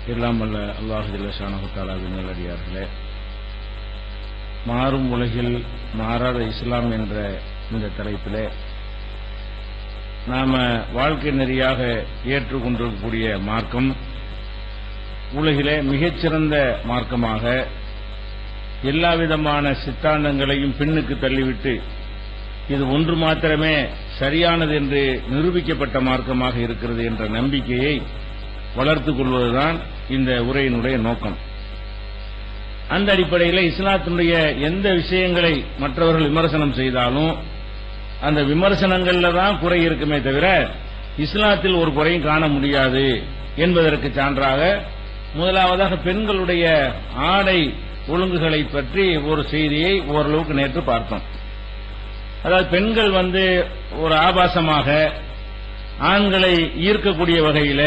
எல்லாம் வல்ல அல்லாஹு ஜல்லஷானஹுத்தாலாவின் நல்லடியார்களே மாறும் உலகில் மாறாத இஸ்லாம் என்ற இந்த தலைப்பிலே நாம வாழ்க்கை நெறியாக ஏற்றுக்கொண்டிருக்கக்கூடிய மார்க்கம் உலகிலே மிகச்சிறந்த மார்க்கமாக எல்லா விதமான சித்தாந்தங்களையும் பின்னுக்கு தள்ளிவிட்டு இது ஒன்று மாத்திரமே சரியானது என்று நிரூபிக்கப்பட்ட மார்க்கமாக இருக்கிறது என்ற நம்பிக்கையை வளர்த்துக் கொள்வதுதான் இந்த உரையினுடைய நோக்கம் அந்த அடிப்படையில் இஸ்லாத்தினுடைய எந்த விஷயங்களை மற்றவர்கள் விமர்சனம் செய்தாலும் அந்த விமர்சனங்கள்ல தான் குறை இருக்குமே தவிர இஸ்லாத்தில் ஒரு குறையும் காண முடியாது என்பதற்கு சான்றாக முதலாவதாக பெண்களுடைய ஆடை ஒழுங்குகளை பற்றி ஒரு செய்தியை ஓரளவுக்கு நேற்று பார்த்தோம் அதாவது பெண்கள் வந்து ஒரு ஆபாசமாக ஆண்களை ஈர்க்கக்கூடிய வகையில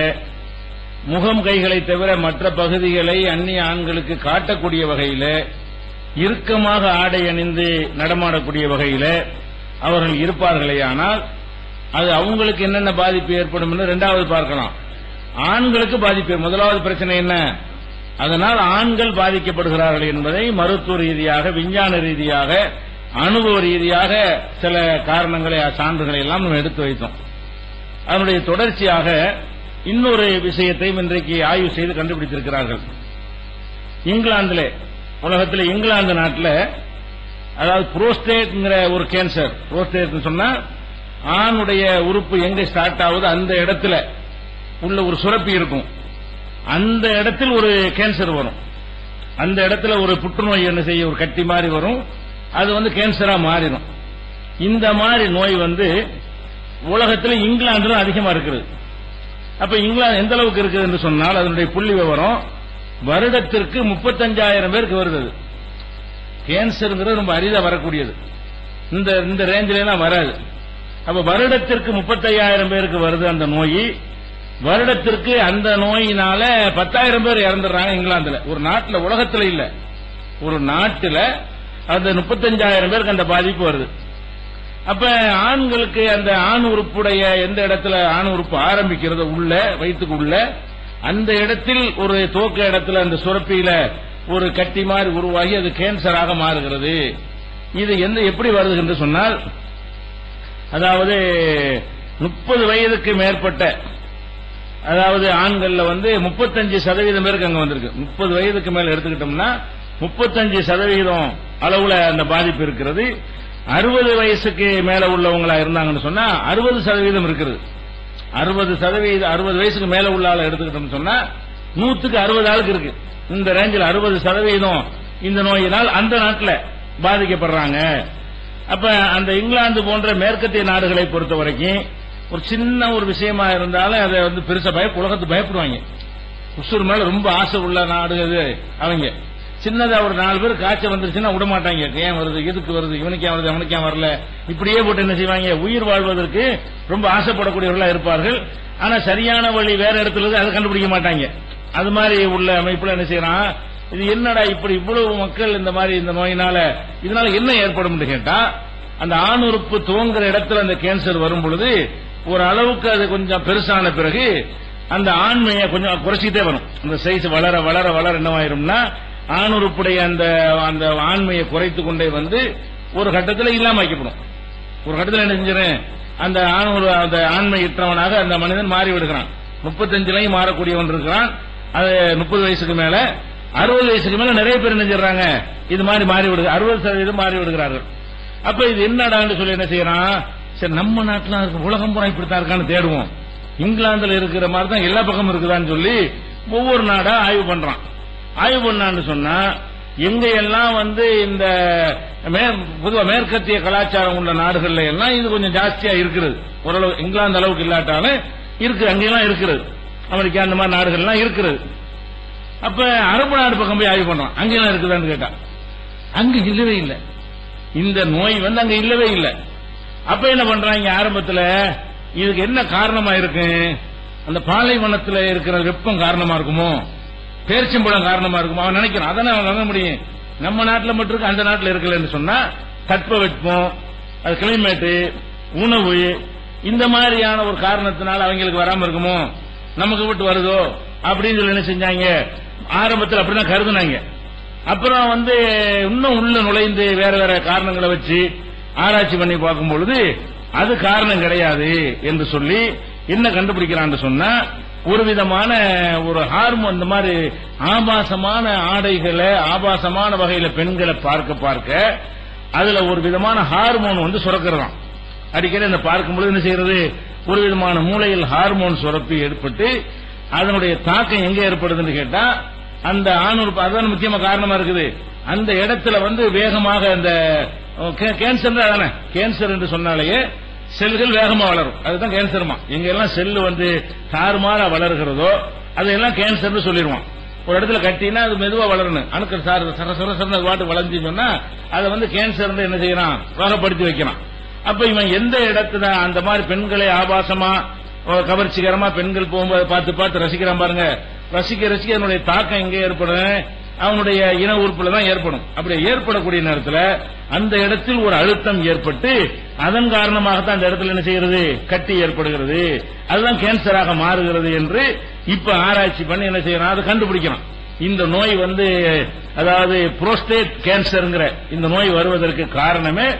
முகம் கைகளை தவிர மற்ற பகுதிகளை அந்நிய ஆண்களுக்கு காட்டக்கூடிய வகையில இறுக்கமாக ஆடை அணிந்து நடமாடக்கூடிய வகையில அவர்கள் இருப்பார்களேயானால் அது அவங்களுக்கு என்னென்ன பாதிப்பு ஏற்படும் என்று இரண்டாவது பார்க்கலாம் ஆண்களுக்கு பாதிப்பு முதலாவது பிரச்சனை என்ன அதனால் ஆண்கள் பாதிக்கப்படுகிறார்கள் என்பதை மருத்துவ ரீதியாக விஞ்ஞான ரீதியாக அனுபவ ரீதியாக சில காரணங்களை சான்றுகளை எல்லாம் நம்ம எடுத்து வைத்தோம் அதனுடைய தொடர்ச்சியாக இன்னொரு விஷயத்தையும் இன்றைக்கு ஆய்வு செய்து கண்டுபிடித்திருக்கிறார்கள் இங்கிலாந்தில் உலகத்தில் இங்கிலாந்து நாட்டில் அதாவது புரோஸ்டேட்ங்கிற ஒரு கேன்சர் புரோஸ்டேட் சொன்னா ஆணுடைய உறுப்பு எங்க ஸ்டார்ட் ஆகுது அந்த இடத்துல உள்ள ஒரு சுரப்பி இருக்கும் அந்த இடத்தில் ஒரு கேன்சர் வரும் அந்த இடத்துல ஒரு புற்றுநோய் என்ன செய்ய ஒரு கட்டி மாதிரி வரும் அது வந்து கேன்சரா மாறிடும் இந்த மாதிரி நோய் வந்து உலகத்தில் இங்கிலாந்துல அதிகமா இருக்குது அப்ப இங்கிலாந்து எந்த அளவுக்கு இருக்குது என்று சொன்னால் அதனுடைய புள்ளி விவரம் வருடத்திற்கு முப்பத்தஞ்சாயிரம் பேருக்கு வருது கேன்சருங்கிறது ரொம்ப அரிதா வரக்கூடியது இந்த இந்த ரேஞ்சில எல்லாம் வராது அப்ப வருடத்திற்கு முப்பத்தையாயிரம் பேருக்கு வருது அந்த நோய் வருடத்திற்கு அந்த நோயினால பத்தாயிரம் பேர் இறந்துடுறாங்க இங்கிலாந்துல ஒரு நாட்டில் உலகத்துல இல்ல ஒரு நாட்டில் அந்த முப்பத்தஞ்சாயிரம் பேருக்கு அந்த பாதிப்பு வருது அப்ப ஆண்களுக்கு அந்த ஆண் உறுப்புடைய எந்த இடத்துல ஆண் உறுப்பு ஆரம்பிக்கிறது உள்ள வயிற்றுக்கு உள்ள அந்த இடத்தில் ஒரு துவக்க இடத்துல அந்த சுரப்பியில ஒரு கட்டி மாதிரி உருவாகி அது கேன்சராக மாறுகிறது இது எந்த எப்படி வருது என்று சொன்னால் அதாவது முப்பது வயதுக்கு மேற்பட்ட அதாவது ஆண்கள்ல வந்து முப்பத்தஞ்சு சதவீதம் பேருக்கு அங்க வந்திருக்கு முப்பது வயதுக்கு மேல எடுத்துக்கிட்டோம்னா முப்பத்தஞ்சு சதவீதம் அளவுல அந்த பாதிப்பு இருக்கிறது அறுபது வயசுக்கு மேல உள்ளவங்களா இருந்தாங்கன்னு சொன்னா அறுபது சதவீதம் இருக்கிறது அறுபது சதவீதம் அறுபது வயசுக்கு மேல உள்ள ஆளை எடுத்துக்கிட்டோம்னு சொன்னா நூத்துக்கு அறுபது ஆளுக்கு இருக்கு இந்த ரேஞ்சில் அறுபது சதவீதம் இந்த நோயினால் அந்த நாட்டில் பாதிக்கப்படுறாங்க அப்ப அந்த இங்கிலாந்து போன்ற மேற்கத்திய நாடுகளை பொறுத்த வரைக்கும் ஒரு சின்ன ஒரு விஷயமா இருந்தாலும் அதை வந்து பெருசா பய உலகத்து பயப்படுவாங்க உசூர் மேல ரொம்ப ஆசை உள்ள நாடு அது அவங்க சின்னதா ஒரு நாலு பேர் காய்ச்சல் வந்துருச்சுன்னா விட மாட்டாங்க ஏன் வருது எதுக்கு வருது இவனுக்கு ஏன் வருது அவனுக்கு ஏன் வரல இப்படியே போட்டு என்ன செய்வாங்க உயிர் வாழ்வதற்கு ரொம்ப ஆசைப்படக்கூடியவர்களா இருப்பார்கள் ஆனா சரியான வழி வேற இடத்துல இருந்து அதை கண்டுபிடிக்க மாட்டாங்க அது மாதிரி உள்ள அமைப்புல என்ன செய்யறான் இது என்னடா இப்படி இவ்வளவு மக்கள் இந்த மாதிரி இந்த நோயினால இதனால என்ன ஏற்படும் கேட்டா அந்த ஆணுறுப்பு துவங்குற இடத்துல அந்த கேன்சர் வரும் பொழுது ஒரு அளவுக்கு அது கொஞ்சம் பெருசான பிறகு அந்த ஆண்மையை கொஞ்சம் குறைச்சிக்கிட்டே வரும் அந்த சைஸ் வளர வளர வளர என்னவாயிரும்னா ஆணுறுப்புடைய அந்த அந்த ஆண்மையை குறைத்து கொண்டே வந்து ஒரு கட்டத்தில் இல்லாம வைக்கப்படும் ஒரு கட்டத்தில் என்ன செஞ்சிடறேன் அந்த ஆண் அந்த ஆண்மை இற்றவனாக அந்த மனிதன் மாறி விடுகிறான் முப்பத்தஞ்சுலையும் மாறக்கூடியவன் இருக்கிறான் அது முப்பது வயசுக்கு மேல அறுபது வயசுக்கு மேல நிறைய பேர் நினைஞ்சிடறாங்க இது மாதிரி மாறி விடுங்க அறுபது சதவீதம் மாறி விடுகிறார்கள் அப்ப இது என்னடான்னு சொல்லி என்ன செய்யறான் சரி நம்ம நாட்டில் இருக்கு உலகம் பூரா இப்படித்தான் இருக்கான்னு தேடுவோம் இங்கிலாந்துல இருக்கிற மாதிரி தான் எல்லா பக்கமும் இருக்குதான்னு சொல்லி ஒவ்வொரு நாடா ஆய்வு பண்றான் ஆய்வு பண்ணான்னு சொன்னா எங்க எல்லாம் வந்து இந்த பொதுவா மேற்கத்திய கலாச்சாரம் உள்ள நாடுகள்ல எல்லாம் இது கொஞ்சம் ஜாஸ்தியா இருக்கிறது ஓரளவு இங்கிலாந்து அளவுக்கு இல்லாட்டாலும் இருக்கு அங்கெல்லாம் இருக்கிறது அமெரிக்கா அந்த மாதிரி நாடுகள்லாம் இருக்கிறது அப்ப அரபு நாடு பக்கம் போய் ஆய்வு பண்றான் அங்கெல்லாம் இருக்குதான்னு கேட்டா அங்க இல்லவே இல்லை இந்த நோய் வந்து அங்க இல்லவே இல்லை அப்ப என்ன பண்றாங்க ஆரம்பத்துல இதுக்கு என்ன காரணமா இருக்கு அந்த பாலைவனத்துல இருக்கிற வெப்பம் காரணமா இருக்குமோ பேரிச்சம்பழம் காரணமா இருக்குமோ அவன் நினைக்கிறான் அதானே அவன் நம்ப முடியும் நம்ம நாட்டில் மட்டும் இருக்கு அந்த நாட்டில் இருக்கலன்னு சொன்னா தட்ப வெப்பம் அது கிளைமேட்டு உணவு இந்த மாதிரியான ஒரு காரணத்தினால அவங்களுக்கு வராம இருக்குமோ நமக்கு விட்டு வருதோ அப்படின்னு சொல்லி என்ன செஞ்சாங்க ஆரம்பத்தில் அப்படிதான் கருதுனாங்க அப்புறம் வந்து இன்னும் உள்ள நுழைந்து வேற வேற காரணங்களை வச்சு ஆராய்ச்சி பண்ணி பார்க்கும் பொழுது அது காரணம் கிடையாது என்று சொல்லி என்ன கண்டுபிடிக்கிறான்னு சொன்னா ஒரு விதமான ஒரு ஹார்மோன் இந்த மாதிரி ஆபாசமான ஆடைகளை ஆபாசமான வகையில பெண்களை பார்க்க பார்க்க அதுல ஒரு விதமான ஹார்மோன் வந்து சுரக்கிறதாம் அடிக்கடி அந்த பார்க்கும்போது என்ன செய்யறது ஒரு விதமான மூளையில் ஹார்மோன் சுரப்பி ஏற்பட்டு அதனுடைய தாக்கம் எங்க ஏற்படுதுன்னு கேட்டா அந்த ஆணூர் அதான் முக்கியமா காரணமா இருக்குது அந்த இடத்துல வந்து வேகமாக அந்த கேன்சர் தான் தானே கேன்சர் என்று சொன்னாலேயே செல்கள் வேகமா வளரும் அதுதான் கேன்சருமா எங்க எல்லாம் செல்லு வந்து தாறுமாறா வளர்கிறதோ அதையெல்லாம் கேன்சர்னு சொல்லிடுவான் ஒரு இடத்துல கட்டினா அது மெதுவா வளரணும் அணுக்கள் சார் சர சர சரன்னு அது பாட்டு வளர்ந்து சொன்னா அதை வந்து கேன்சர் என்ன செய்யறான் வகைப்படுத்தி வைக்கிறான் அப்ப இவன் எந்த இடத்துல அந்த மாதிரி பெண்களை ஆபாசமா அஹ், கவர்ச்சிகரமா பெண்கள் போகும்போது பார்த்து பார்த்து ரசிக்கிறான் பாருங்க ரசிக்க ரசிக்க அதனுடைய தாக்கம் எங்க ஏற்படும் அவனுடைய இன உறுப்புல தான் ஏற்படும் அப்படி ஏற்படக்கூடிய நேரத்தில் அந்த இடத்தில் ஒரு அழுத்தம் ஏற்பட்டு அதன் காரணமாகத்தான் அந்த இடத்துல என்ன செய்கிறது கட்டி ஏற்படுகிறது அதுதான் கேன்சராக மாறுகிறது என்று இப்ப ஆராய்ச்சி பண்ணி என்ன செய்யறான் அதை கண்டுபிடிக்கிறான் இந்த நோய் வந்து அதாவது புரோஸ்டேட் கேன்சர்ங்கிற இந்த நோய் வருவதற்கு காரணமே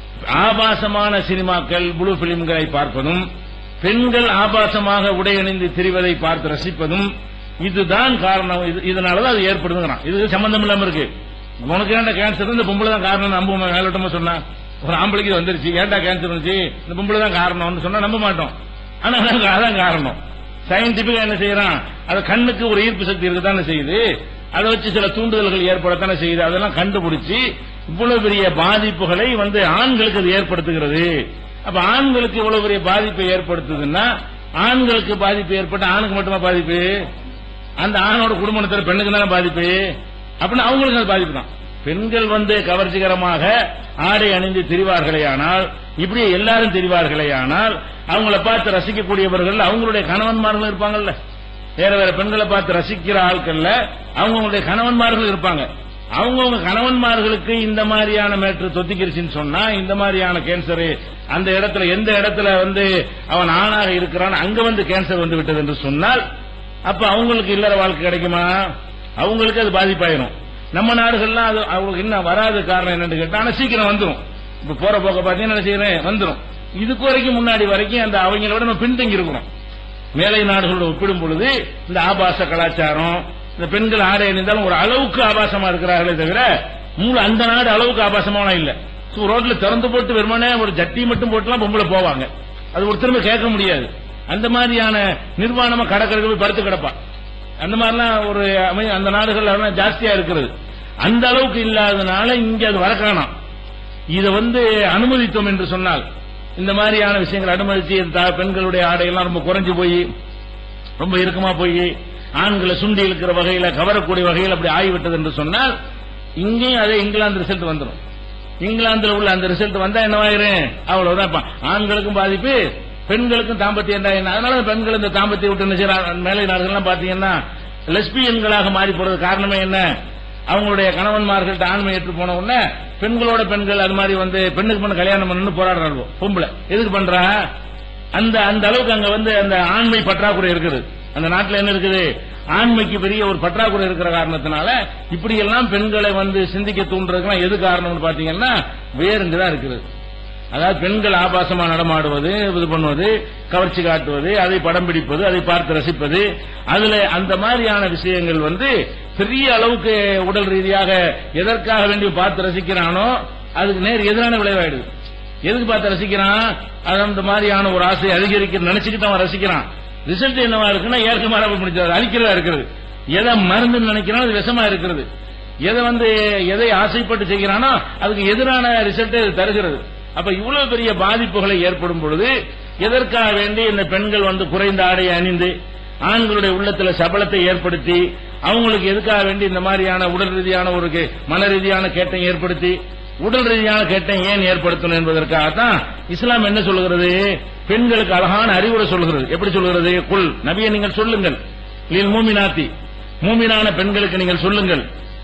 ஆபாசமான சினிமாக்கள் ப்ளூ பிலிம்களை பார்ப்பதும் பெண்கள் ஆபாசமாக உடை அணிந்து திரிவதை பார்த்து ரசிப்பதும் இதுதான் காரணம் இது- இதனாலதான் அது ஏற்படுதுங்கிறான் இது சம்பந்தம் இல்லாம இருக்கு உனக்கு ஏன்டா கேன்சர் இந்த பொம்பளை தான் காரணம் நம்புவோம் மேலோட்டமா சொன்னா ஒரு ஆம்பளைக்கு இது வந்துருச்சு ஏன்டா கேன்சர் வந்துச்சு இந்த பொம்பளை தான் காரணம்னு சொன்னா நம்ப மாட்டோம் ஆனா அதான் அதான் காரணம் சயின்டிபிக்கா என்ன செய்யறான் அது கண்ணுக்கு ஒரு ஈர்ப்பு சக்தி இருக்குதானே செய்யுது அதை வச்சு சில தூண்டுதல்கள் ஏற்படத்தானே செய்யுது அதெல்லாம் கண்டுபிடிச்சு இவ்வளவு பெரிய பாதிப்புகளை வந்து ஆண்களுக்கு அது ஏற்படுத்துகிறது அப்ப ஆண்களுக்கு இவ்வளவு பெரிய பாதிப்பை ஏற்படுத்துதுன்னா ஆண்களுக்கு பாதிப்பு ஏற்பட்ட ஆணுக்கு மட்டுமா பாதிப்பு அந்த ஆணோட குடும்பத்தில் பெண்ணுக்கு தானே பாதிப்பு அப்படின்னு அவங்களுக்கு அது பாதிப்பு தான் பெண்கள் வந்து கவர்ச்சிகரமாக ஆடை அணிந்து திரிவார்களே ஆனால் இப்படியே எல்லாரும் திரிவார்களே ஆனால் அவங்கள பார்த்து ரசிக்கக்கூடியவர்கள் அவங்களுடைய கணவன்மார்கள் இருப்பாங்கல்ல வேற வேற பெண்களை பார்த்து ரசிக்கிற ஆட்கள்ல அவங்களுடைய கணவன்மார்கள் இருப்பாங்க அவங்கவுங்க கணவன்மார்களுக்கு இந்த மாதிரியான மேட்ரு தொத்திக்கிருச்சுன்னு சொன்னா இந்த மாதிரியான கேன்சர் அந்த இடத்துல எந்த இடத்துல வந்து அவன் ஆணாக இருக்கிறான் அங்க வந்து கேன்சர் வந்து விட்டது என்று சொன்னால் அப்ப அவங்களுக்கு இல்லற வாழ்க்கை கிடைக்குமா அவங்களுக்கு அது பாதிப்பாயிரும் நம்ம நாடுகள்லாம் அது அவங்களுக்கு இன்னும் வராத காரணம் என்னன்னு கேட்டா ஆனா சீக்கிரம் வந்துரும் இப்ப போற போக்க பாத்தீங்கன்னா என்ன செய்யறேன் வந்துரும் இதுக்கு வரைக்கும் முன்னாடி வரைக்கும் அந்த அவங்களோட நம்ம பின்தங்கி இருக்கிறோம் மேலை நாடுகளோட ஒப்பிடும் பொழுது இந்த ஆபாச கலாச்சாரம் இந்த பெண்கள் ஆடை அணிந்தாலும் ஒரு அளவுக்கு ஆபாசமா இருக்கிறார்களே தவிர மூணு அந்த நாடு அளவுக்கு ஆபாசமான இல்ல சோ, ரோட்ல திறந்து போட்டு வெறுமனே ஒரு ஜட்டி மட்டும் போட்டுலாம் பொம்பளை போவாங்க அது ஒருத்தருமே கேட்க முடியாது அந்த மாதிரியான நிர்வாணமா கடற்கரைக்கு போய் படுத்து கிடப்பா அந்த மாதிரிலாம் ஒரு அமை- அந்த நாடுகள் அதெல்லாம் ஜாஸ்தியா இருக்கிறது அந்த அளவுக்கு இல்லாதனால இங்க அது வர காணோம் இதை வந்து அனுமதித்தோம் என்று சொன்னால் இந்த மாதிரியான விஷயங்கள் அனுமதிச்சு இந்த பெண்களுடைய ஆடையெல்லாம் ரொம்ப குறைஞ்சு போய் ரொம்ப இறுக்கமா போய் ஆண்களை சுண்டி இழுக்கிற வகையில கவரக்கூடிய வகையில் அப்படி ஆகிவிட்டது என்று சொன்னால் இங்கேயும் அதே இங்கிலாந்து ரிசல்ட் வந்துடும் இங்கிலாந்துல உள்ள அந்த ரிசல்ட் வந்தா என்னவாயிரும் அவ்வளவுதான் இப்ப ஆண்களுக்கும் பாதிப்பு பெண்களுக்கும் தாம்பத்தியம் தான் என்ன அதனால பெண்கள் இந்த தாம்பத்தியம் விட்டு என்ன செய்யறாங்க? மேலை நாடுகள்லாம் பாத்தீங்கன்னா லெஸ்பியன்களாக மாறி போறது காரணமே என்ன அவங்களுடைய கணவன்மார்கள்ட்ட ஆண்மை ஏற்று போன உடனே பெண்களோட பெண்கள் அது மாதிரி வந்து பெண்ணுக்கு பெண்ணு கல்யாணம் பண்ணணும்னு போராடுறாங்க பொம்பளை எதுக்கு பண்றா அந்த அந்த அளவுக்கு அங்க வந்து அந்த ஆண்மை பற்றாக்குறை இருக்குது அந்த நாட்டுல என்ன இருக்குது ஆண்மைக்கு பெரிய ஒரு பற்றாக்குறை இருக்கிற காரணத்தினால இப்படி எல்லாம் பெண்களை வந்து சிந்திக்க தூண்டுறதுக்கெல்லாம் எது காரணம்னு பாத்தீங்கன்னா வேறுங்கதான் இருக்குது அதாவது பெண்கள் ஆபாசமா நடமாடுவது இது பண்ணுவது கவர்ச்சி காட்டுவது அதை படம் பிடிப்பது அதை பார்த்து ரசிப்பது அதுல அந்த மாதிரியான விஷயங்கள் வந்து பெரிய அளவுக்கு உடல் ரீதியாக எதற்காக வேண்டி பார்த்து ரசிக்கிறானோ அதுக்கு நேர் எதிரான விளைவாயிடுது எதுக்கு பார்த்து ரசிக்கிறான் அது அந்த மாதிரியான ஒரு ஆசை அதிகரிக்க நினைச்சுக்கிட்டு அவன் ரசிக்கிறான் ரிசல்ட் என்னவா இருக்குன்னா ஏற்க மாறாக முடிஞ்சது அழிக்கிறதா இருக்கிறது எதை மருந்துன்னு நினைக்கிறானோ அது விஷமா இருக்கிறது எதை வந்து எதை ஆசைப்பட்டு செய்கிறானோ அதுக்கு எதிரான ரிசல்ட் தருகிறது அப்ப இவ்வளவு பெரிய பாதிப்புகளை ஏற்படும் பொழுது எதற்காக வேண்டி இந்த பெண்கள் வந்து குறைந்த ஆடையை அணிந்து ஆண்களுடைய உள்ளத்துல சபலத்தை ஏற்படுத்தி அவங்களுக்கு எதுக்காக வேண்டி இந்த மாதிரியான உடல் ரீதியான ஒரு கே- மன ரீதியான கேட்டை ஏற்படுத்தி உடல் ரீதியான கேட்டை ஏன் ஏற்படுத்தணும் என்பதற்காகத்தான் இஸ்லாம் என்ன சொல்லுகிறது பெண்களுக்கு அழகான அறிவுரை சொல்லுகிறது எப்படி சொல்லுகிறது குல் நபியை நீங்கள் சொல்லுங்கள் லில் மூமினாத்தி மூமினான பெண்களுக்கு நீங்கள் சொல்லுங்கள்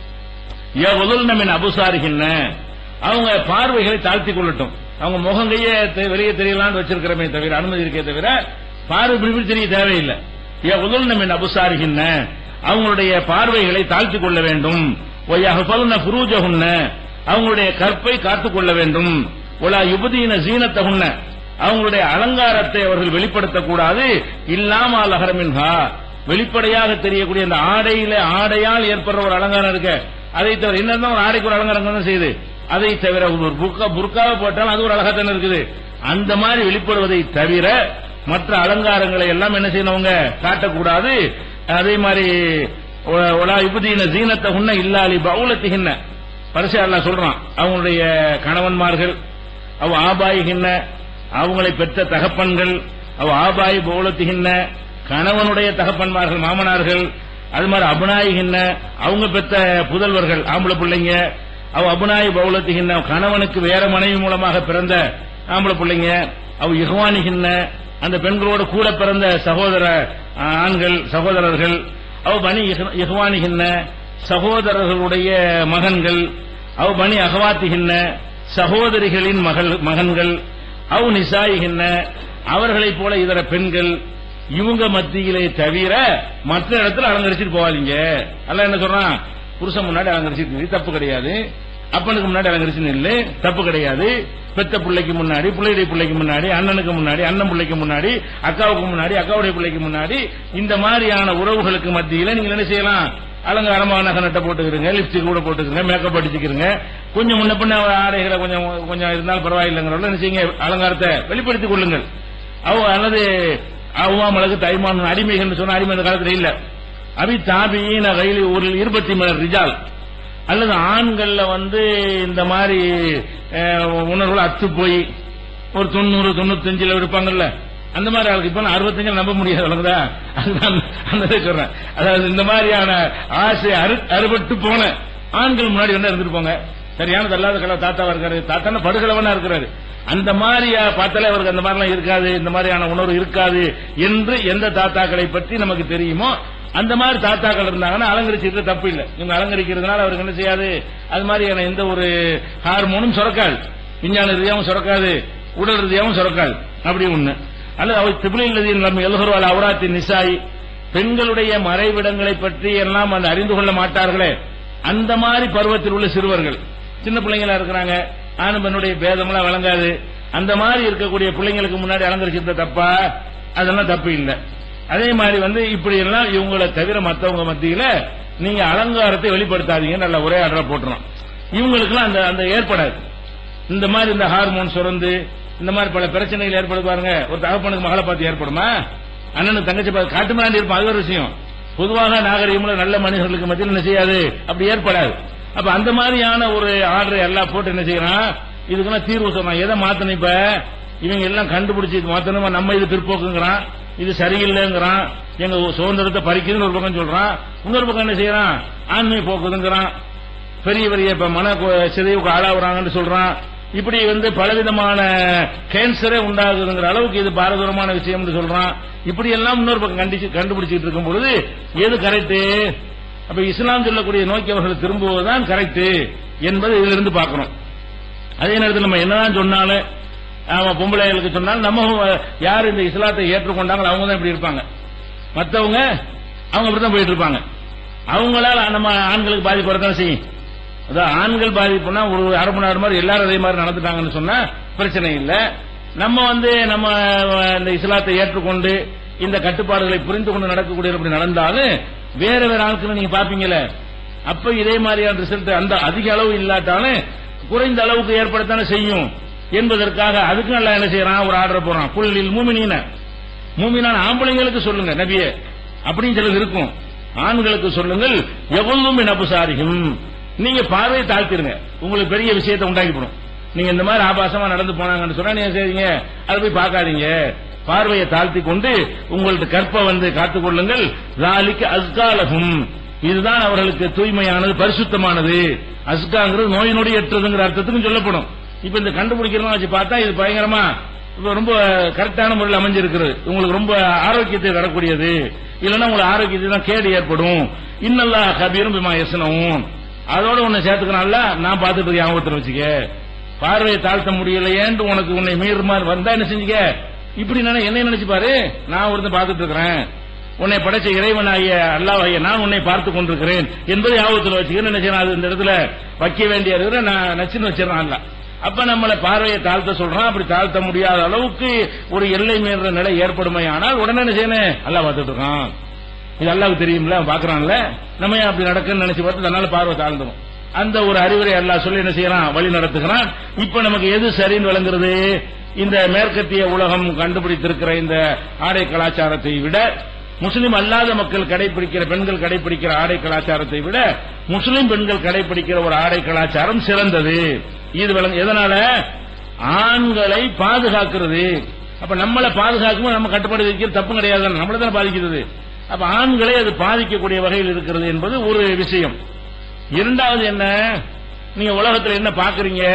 மின் அபுசாரிகின்ன அவங்க பார்வைகளை தாழ்த்தி கொள்ளட்டும் அவங்க முகங்கையே தெ- வெளியே தெரியலாம்னு வச்சிருக்கிறமே தவிர அனுமதி இருக்கே தவிர பார்வை இப்படி இப்படி தெரிய தேவையில்லை யகுதுல்ன மின் அபுசாரிகின்ன அவங்களுடைய பார்வைகளை தாழ்த்திக் கொள்ள வேண்டும் ஒய்யஹ்ஃபல்ன ஃபுரூஜஹுன்ன அவங்களுடைய கற்பை காத்துக் கொள்ள வேண்டும் ஒலா யுபதீன ஜீனத்தகுன்ன அவங்களுடைய அலங்காரத்தை அவர்கள் வெளிப்படுத்தக்கூடாது இல்லாமல் அகரமின்ஹா வெளிப்படையாக தெரியக்கூடிய அந்த ஆடையில ஆடையால் ஏற்படுற ஒரு அலங்காரம் இருக்க அதை தவிர என்ன ஒரு ஆடைக்கு ஒரு அலங்காரம் தான் செய்யுது அதை தவிர ஒரு புர்கா புர்காவை போட்டாலும் அது ஒரு அழகாத்தானே இருக்குது அந்த மாதிரி வெளிப்படுவதை தவிர மற்ற அலங்காரங்களை எல்லாம் என்ன செய்யணுங்க காட்டக்கூடாது அதே மாதிரி ஒ- ஒலா யுபதீன ஜீனத்தை உன்ன இல்லாலி பவுலத்திகின்ன பரிசு அல்லாஹ் சொல்றான் அவங்களுடைய கணவன்மார்கள் அவ ஆபாயிகின்ன அவங்களை பெற்ற தகப்பன்கள் அவ ஆபாய் பௌலத்திகின்ன கணவனுடைய தகப்பன்மார்கள் மாமனார்கள் அது மாதிரி அபுநாயிகின்ன அவங்க பெற்ற புதல்வர்கள் ஆம்பளை பிள்ளைங்க அவ அபுநாய் பௌலத்திகின்ன கணவனுக்கு வேற மனைவி மூலமாக பிறந்த ஆம்பளை பிள்ளைங்க அவ இஹ்வானிகின்ன அந்த பெண்களோடு கூட பிறந்த சகோதர ஆ, ஆண்கள் சகோதரர்கள் அவ பனி இஹ்- இஹ்வானிகின்ன சகோதரர்களுடைய மகன்கள் அவ பனி அகவாத்திகின்ன சகோதரிகளின் மகள் மகன்கள் அவ் நிசாயிகின்ன அவர்களைப் போல இதர பெண்கள் இவங்க மத்தியிலே தவிர மற்ற இடத்துல அலங்கரிச்சிட்டு போவாதீங்க அல்ல என்ன சொல்றான் புருஷன் முன்னாடி அலங்கரிச்சிட்டு நில்லு, தப்பு கிடையாது அப்பனுக்கு முன்னாடி அலங்கரிச்சு நில்லு தப்பு கிடையாது பெத்த பிள்ளைக்கு முன்னாடி பிள்ளையுடைய பிள்ளைக்கு முன்னாடி அண்ணனுக்கு முன்னாடி அண்ணன் பிள்ளைக்கு முன்னாடி அக்காவுக்கு முன்னாடி அக்காவுடைய பிள்ளைக்கு முன்னாடி இந்த மாதிரியான உறவுகளுக்கு மத்தியில நீங்க என்ன செய்யலாம் அலங்காரமா நகை நட்டை போட்டுக்கிறீங்க லிப்ஸ்டிக் கூட போட்டுக்கிறீங்க மேக்கப் அடிச்சுக்கிறீங்க கொஞ்சம் முன்ன பின்ன ஆடைகளை கொஞ்சம் கொஞ்சம் இருந்தாலும் பரவாயில்லைங்கிறவங்க என்ன செய்யுங்க அலங்காரத்தை வெளிப்படுத்திக் கொள்ளுங்கள் அவ அல்லது அவ்வா மிளகு தைமான் அடிமைகள் சொன்ன அடிமை இந்த காலத்துல இல்ல அபி தாபியின் கையில் ஒரு இருபத்தி மூணு ரிஜால் அல்லது ஆண்கள்ல வந்து இந்த மாதிரி அஹ், உணர்வுகள் அத்து போய் ஒரு தொண்ணூறு தொண்ணூத்தஞ்சுல இருப்பாங்கல்ல அந்த மாதிரி ஆளுக்கு இப்ப நான் அறுபத்தஞ்சு நம்ப முடியாது வழங்குதா அதுதான் அந்த இதை சொல்றேன் அதாவது இந்த மாதிரியான ஆசை அறு அறுபட்டு போன ஆண்கள் முன்னாடி வந்து இருந்துட்டு போங்க சரியான தள்ளாத கலா தாத்தாவா இருக்காரு தாத்தான படுகளவனா இருக்கிறாரு அந்த மாதிரியா பார்த்தாலே அவருக்கு அந்த மாதிரிலாம் இருக்காது இந்த மாதிரியான உணர்வு இருக்காது என்று எந்த தாத்தாக்களை பற்றி நமக்கு தெரியுமோ அந்த மாதிரி தாத்தாக்கள் இருந்தாங்கன்னா அலங்கரிச்சிட்டு தப்பு இல்லை இவங்க அலங்கரிக்கிறதுனால அவருக்கு என்ன செய்யாது அது மாதிரியான எந்த ஒரு ஹார்மோனும் சுரக்காது விஞ்ஞான ரீதியாகவும் சுரக்காது உடல் ரீதியாகவும் சுரக்காது அப்படி ஒண்ணு அல்லது அவர் திபிலில் நம்ம எழுகிறவாள் அவராத்தின் நிசாய் பெண்களுடைய மறைவிடங்களை பற்றி எல்லாம் அந்த அறிந்து கொள்ள மாட்டார்களே அந்த மாதிரி பருவத்தில் உள்ள சிறுவர்கள் சின்ன பிள்ளைங்களா இருக்கிறாங்க ஆண் பெண்ணுடைய பேதமெல்லாம் வழங்காது அந்த மாதிரி இருக்கக்கூடிய பிள்ளைங்களுக்கு முன்னாடி அலங்கரிச்சிருந்த தப்பா அதெல்லாம் தப்பு இல்லை அதே மாதிரி வந்து இப்படி எல்லாம் இவங்களை தவிர மத்தவங்க மத்தியில நீங்க அலங்காரத்தை வெளிப்படுத்தாதீங்க நல்ல ஒரே ஆர்டரா போட்டுரும் இவங்களுக்குலாம் அந்த அந்த ஏற்படாது இந்த மாதிரி இந்த ஹார்மோன் சுரந்து இந்த மாதிரி பல பிரச்சனைகள் ஏற்படுது பாருங்க ஒரு தகப்பனுக்கு மகளை பார்த்து ஏற்படுமா அண்ணனுக்கு தங்கச்சி பார்த்து காட்டு மிராண்டி இருப்பான் அது ஒரு விஷயம் பொதுவாக நாகரிகமுள்ள நல்ல மனிதர்களுக்கு மத்தியில் என்ன செய்யாது அப்படி ஏற்படாது அப்ப அந்த மாதிரியான ஒரு ஆர்டரை எல்லாம் போட்டு என்ன செய்யறான் இதுக்கெல்லாம் தீர்வு சொல்றான் எதை மாத்தணும் இப்ப இவங்க எல்லாம் கண்டுபிடிச்சு இது மாத்தணுமா நம்ம இது பிற்போக்குங்கிறான் இது சரியில்லைங்கிறான் எங்க சுதந்திரத்தை பறிக்குதுன்னு ஒரு பக்கம் சொல்றான் இன்னொரு பக்கம் என்ன செய்யறான் ஆண்மை போக்குதுங்கிறான் பெரிய பெரிய இப்ப மன கு- சிதைவுக்கு ஆளாகுறாங்கன்னு சொல்றான் இப்படி வந்து பலவிதமான கேன்சரே உண்டாகுதுங்கிற அளவுக்கு இது பாரதூரமான விஷயம்னு சொல்றான் இப்படி எல்லாம் இன்னொரு பக்கம் கண்டிச்சு கண்டுபிடிச்சிட்டு இருக்கும் பொழுது எது கரெக்ட் அப்ப இஸ்லாம் சொல்லக்கூடிய நோக்கி அவர்கள் திரும்புவதுதான் கரெக்ட் என்பதை இதிலிருந்து பார்க்கணும் அதே நேரத்தில் நம்ம என்னதான் சொன்னாலும் அவன் பொம்பளைகளுக்கு சொன்னாலும் நம்ம யார் இந்த இஸ்லாத்தை ஏற்றுக்கொண்டாங்களோ அவங்க தான் இப்படி இருப்பாங்க மற்றவங்க அவங்க அப்படிதான் போயிட்டு இருப்பாங்க அவங்களால நம்ம ஆண்களுக்கு பாதிப்பு வரதான் செய்யும் அதான் ஆண்கள் பாதிப்புனா ஒரு அரை மணி நேரம் மாதிரி எல்லாரும் அதே மாதிரி நடந்துட்டாங்கன்னு சொன்னா பிரச்சனை இல்லை நம்ம வந்து நம்ம அஹ், இந்த இஸ்லாத்தை ஏற்றுக்கொண்டு இந்த கட்டுப்பாடுகளை புரிந்து கொண்டு நடக்கக்கூடிய அப்படி நடந்தாலும் வேற வேற ஆட்களை நீங்க பாப்பீங்களே அப்ப இதே மாதிரியான ரிசல்ட் அந்த அதிக அளவு இல்லாட்டாலும் குறைந்த அளவுக்கு ஏற்படத்தானே செய்யும் என்பதற்காக அதுக்கு நல்லா என்ன செய்யறான் ஒரு ஆர்டர் போறான் புள்ளில் மூமினீன மூமினான ஆம்பளைங்களுக்கு சொல்லுங்க நபியே அப்படின்னு சிலது இருக்கும் ஆண்களுக்கு சொல்லுங்கள் எவ்வளவும் நபுசாரிகும் நீங்க பார்வையை தாழ்த்திருங்க உங்களுக்கு பெரிய விஷயத்தை உண்டாக்கிப்படும் நீங்க இந்த மாதிரி ஆபாசமா நடந்து போனாங்கன்னு சொன்னா நீங்க செய்றீங்க அதை போய் பார்க்காதீங்க பார்வையை தாழ்த்தி கொண்டு உங்கள்ட்ட கற்பை வந்து காத்துக் கொள்ளுங்கள் லாலிக்கு அஸ்காலகும் இதுதான் அவர்களுக்கு தூய்மையானது பரிசுத்தமானது அஸ்காங்கிறது நோய் நொடி எட்டுறதுங்கிற அர்த்தத்துக்கும் சொல்லப்படும் இப்ப இந்த கண்டுபிடிக்கிறதா வச்சு பார்த்தா இது பயங்கரமா இப்ப ரொம்ப கரெக்டான முறையில் அமைஞ்சிருக்கிறது உங்களுக்கு ரொம்ப ஆரோக்கியத்தை தரக்கூடியது இல்லைன்னா உங்களுக்கு ஆரோக்கியத்தை தான் கேடு ஏற்படும் இன்னல்லா கபீரும் பிமா யசனவும் அதோட உன்னை சேர்த்துக்கனால நான் பார்த்துட்டு இருக்கேன் ஞாபகத்தில் வச்சுக்க பார்வையை தாழ்த்த முடியலையேன்ட்டு உனக்கு உன்னை மீறு மாதிரி வந்தா என்ன செஞ்சுக்க இப்படி நினை என்ன நினைச்சு பாரு நான் ஒருத்தன் பார்த்துட்டு இருக்கிறேன் உன்னை படைச்ச இறைவனாகிய அல்லாஹ்வாகிய நான் உன்னை பார்த்து கொண்டிருக்கிறேன் என்பதை ஞாபகத்தில் வச்சுக்கிறேன் என்ன செய்யணும் அது இந்த இடத்துல வைக்க வேண்டிய இடத்துல நான் நச்சுன்னு வச்சிடறான் அல்ல அப்ப நம்மளை பார்வையை தாழ்த்த சொல்றான் அப்படி தாழ்த்த முடியாத அளவுக்கு ஒரு எல்லை மீற நிலை ஏற்படுமே ஆனால் உடனே என்ன செய்யணும் அல்லாஹ் பார்த்துட்டு இருக்கான் இது அல்லாவுக்கு தெரியும்ல அவன் பாக்குறான்ல நம்ம ஏன் அப்படி நடக்குன்னு நினைச்சு பார்த்து தன்னால பார்வை தாழ்ந்துடும் அந்த ஒரு அறிவுரை அல்லாஹ் சொல்லி என்ன செய்யறான் வழி நடத்துகிறான் இப்ப நமக்கு எது சரின்னு விளங்குறது இந்த மேற்கத்திய உலகம் கண்டுபிடித்திருக்கிற இந்த ஆடை கலாச்சாரத்தை விட முஸ்லிம் அல்லாத மக்கள் கடைபிடிக்கிற பெண்கள் கடைபிடிக்கிற ஆடை கலாச்சாரத்தை விட முஸ்லிம் பெண்கள் கடைபிடிக்கிற ஒரு ஆடை கலாச்சாரம் சிறந்தது இது விளங்கு எதனால ஆண்களை பாதுகாக்கிறது அப்ப நம்மளை பாதுகாக்கும் நம்ம கட்டுப்பாடு வைக்கிறது தப்பு கிடையாது நம்மளை தானே பாதிக்கிறது அப்ப ஆண்களை அது பாதிக்கக்கூடிய வகையில் இருக்கிறது என்பது ஒரு விஷயம் இரண்டாவது என்ன நீங்க உலகத்துல என்ன பாக்குறீங்க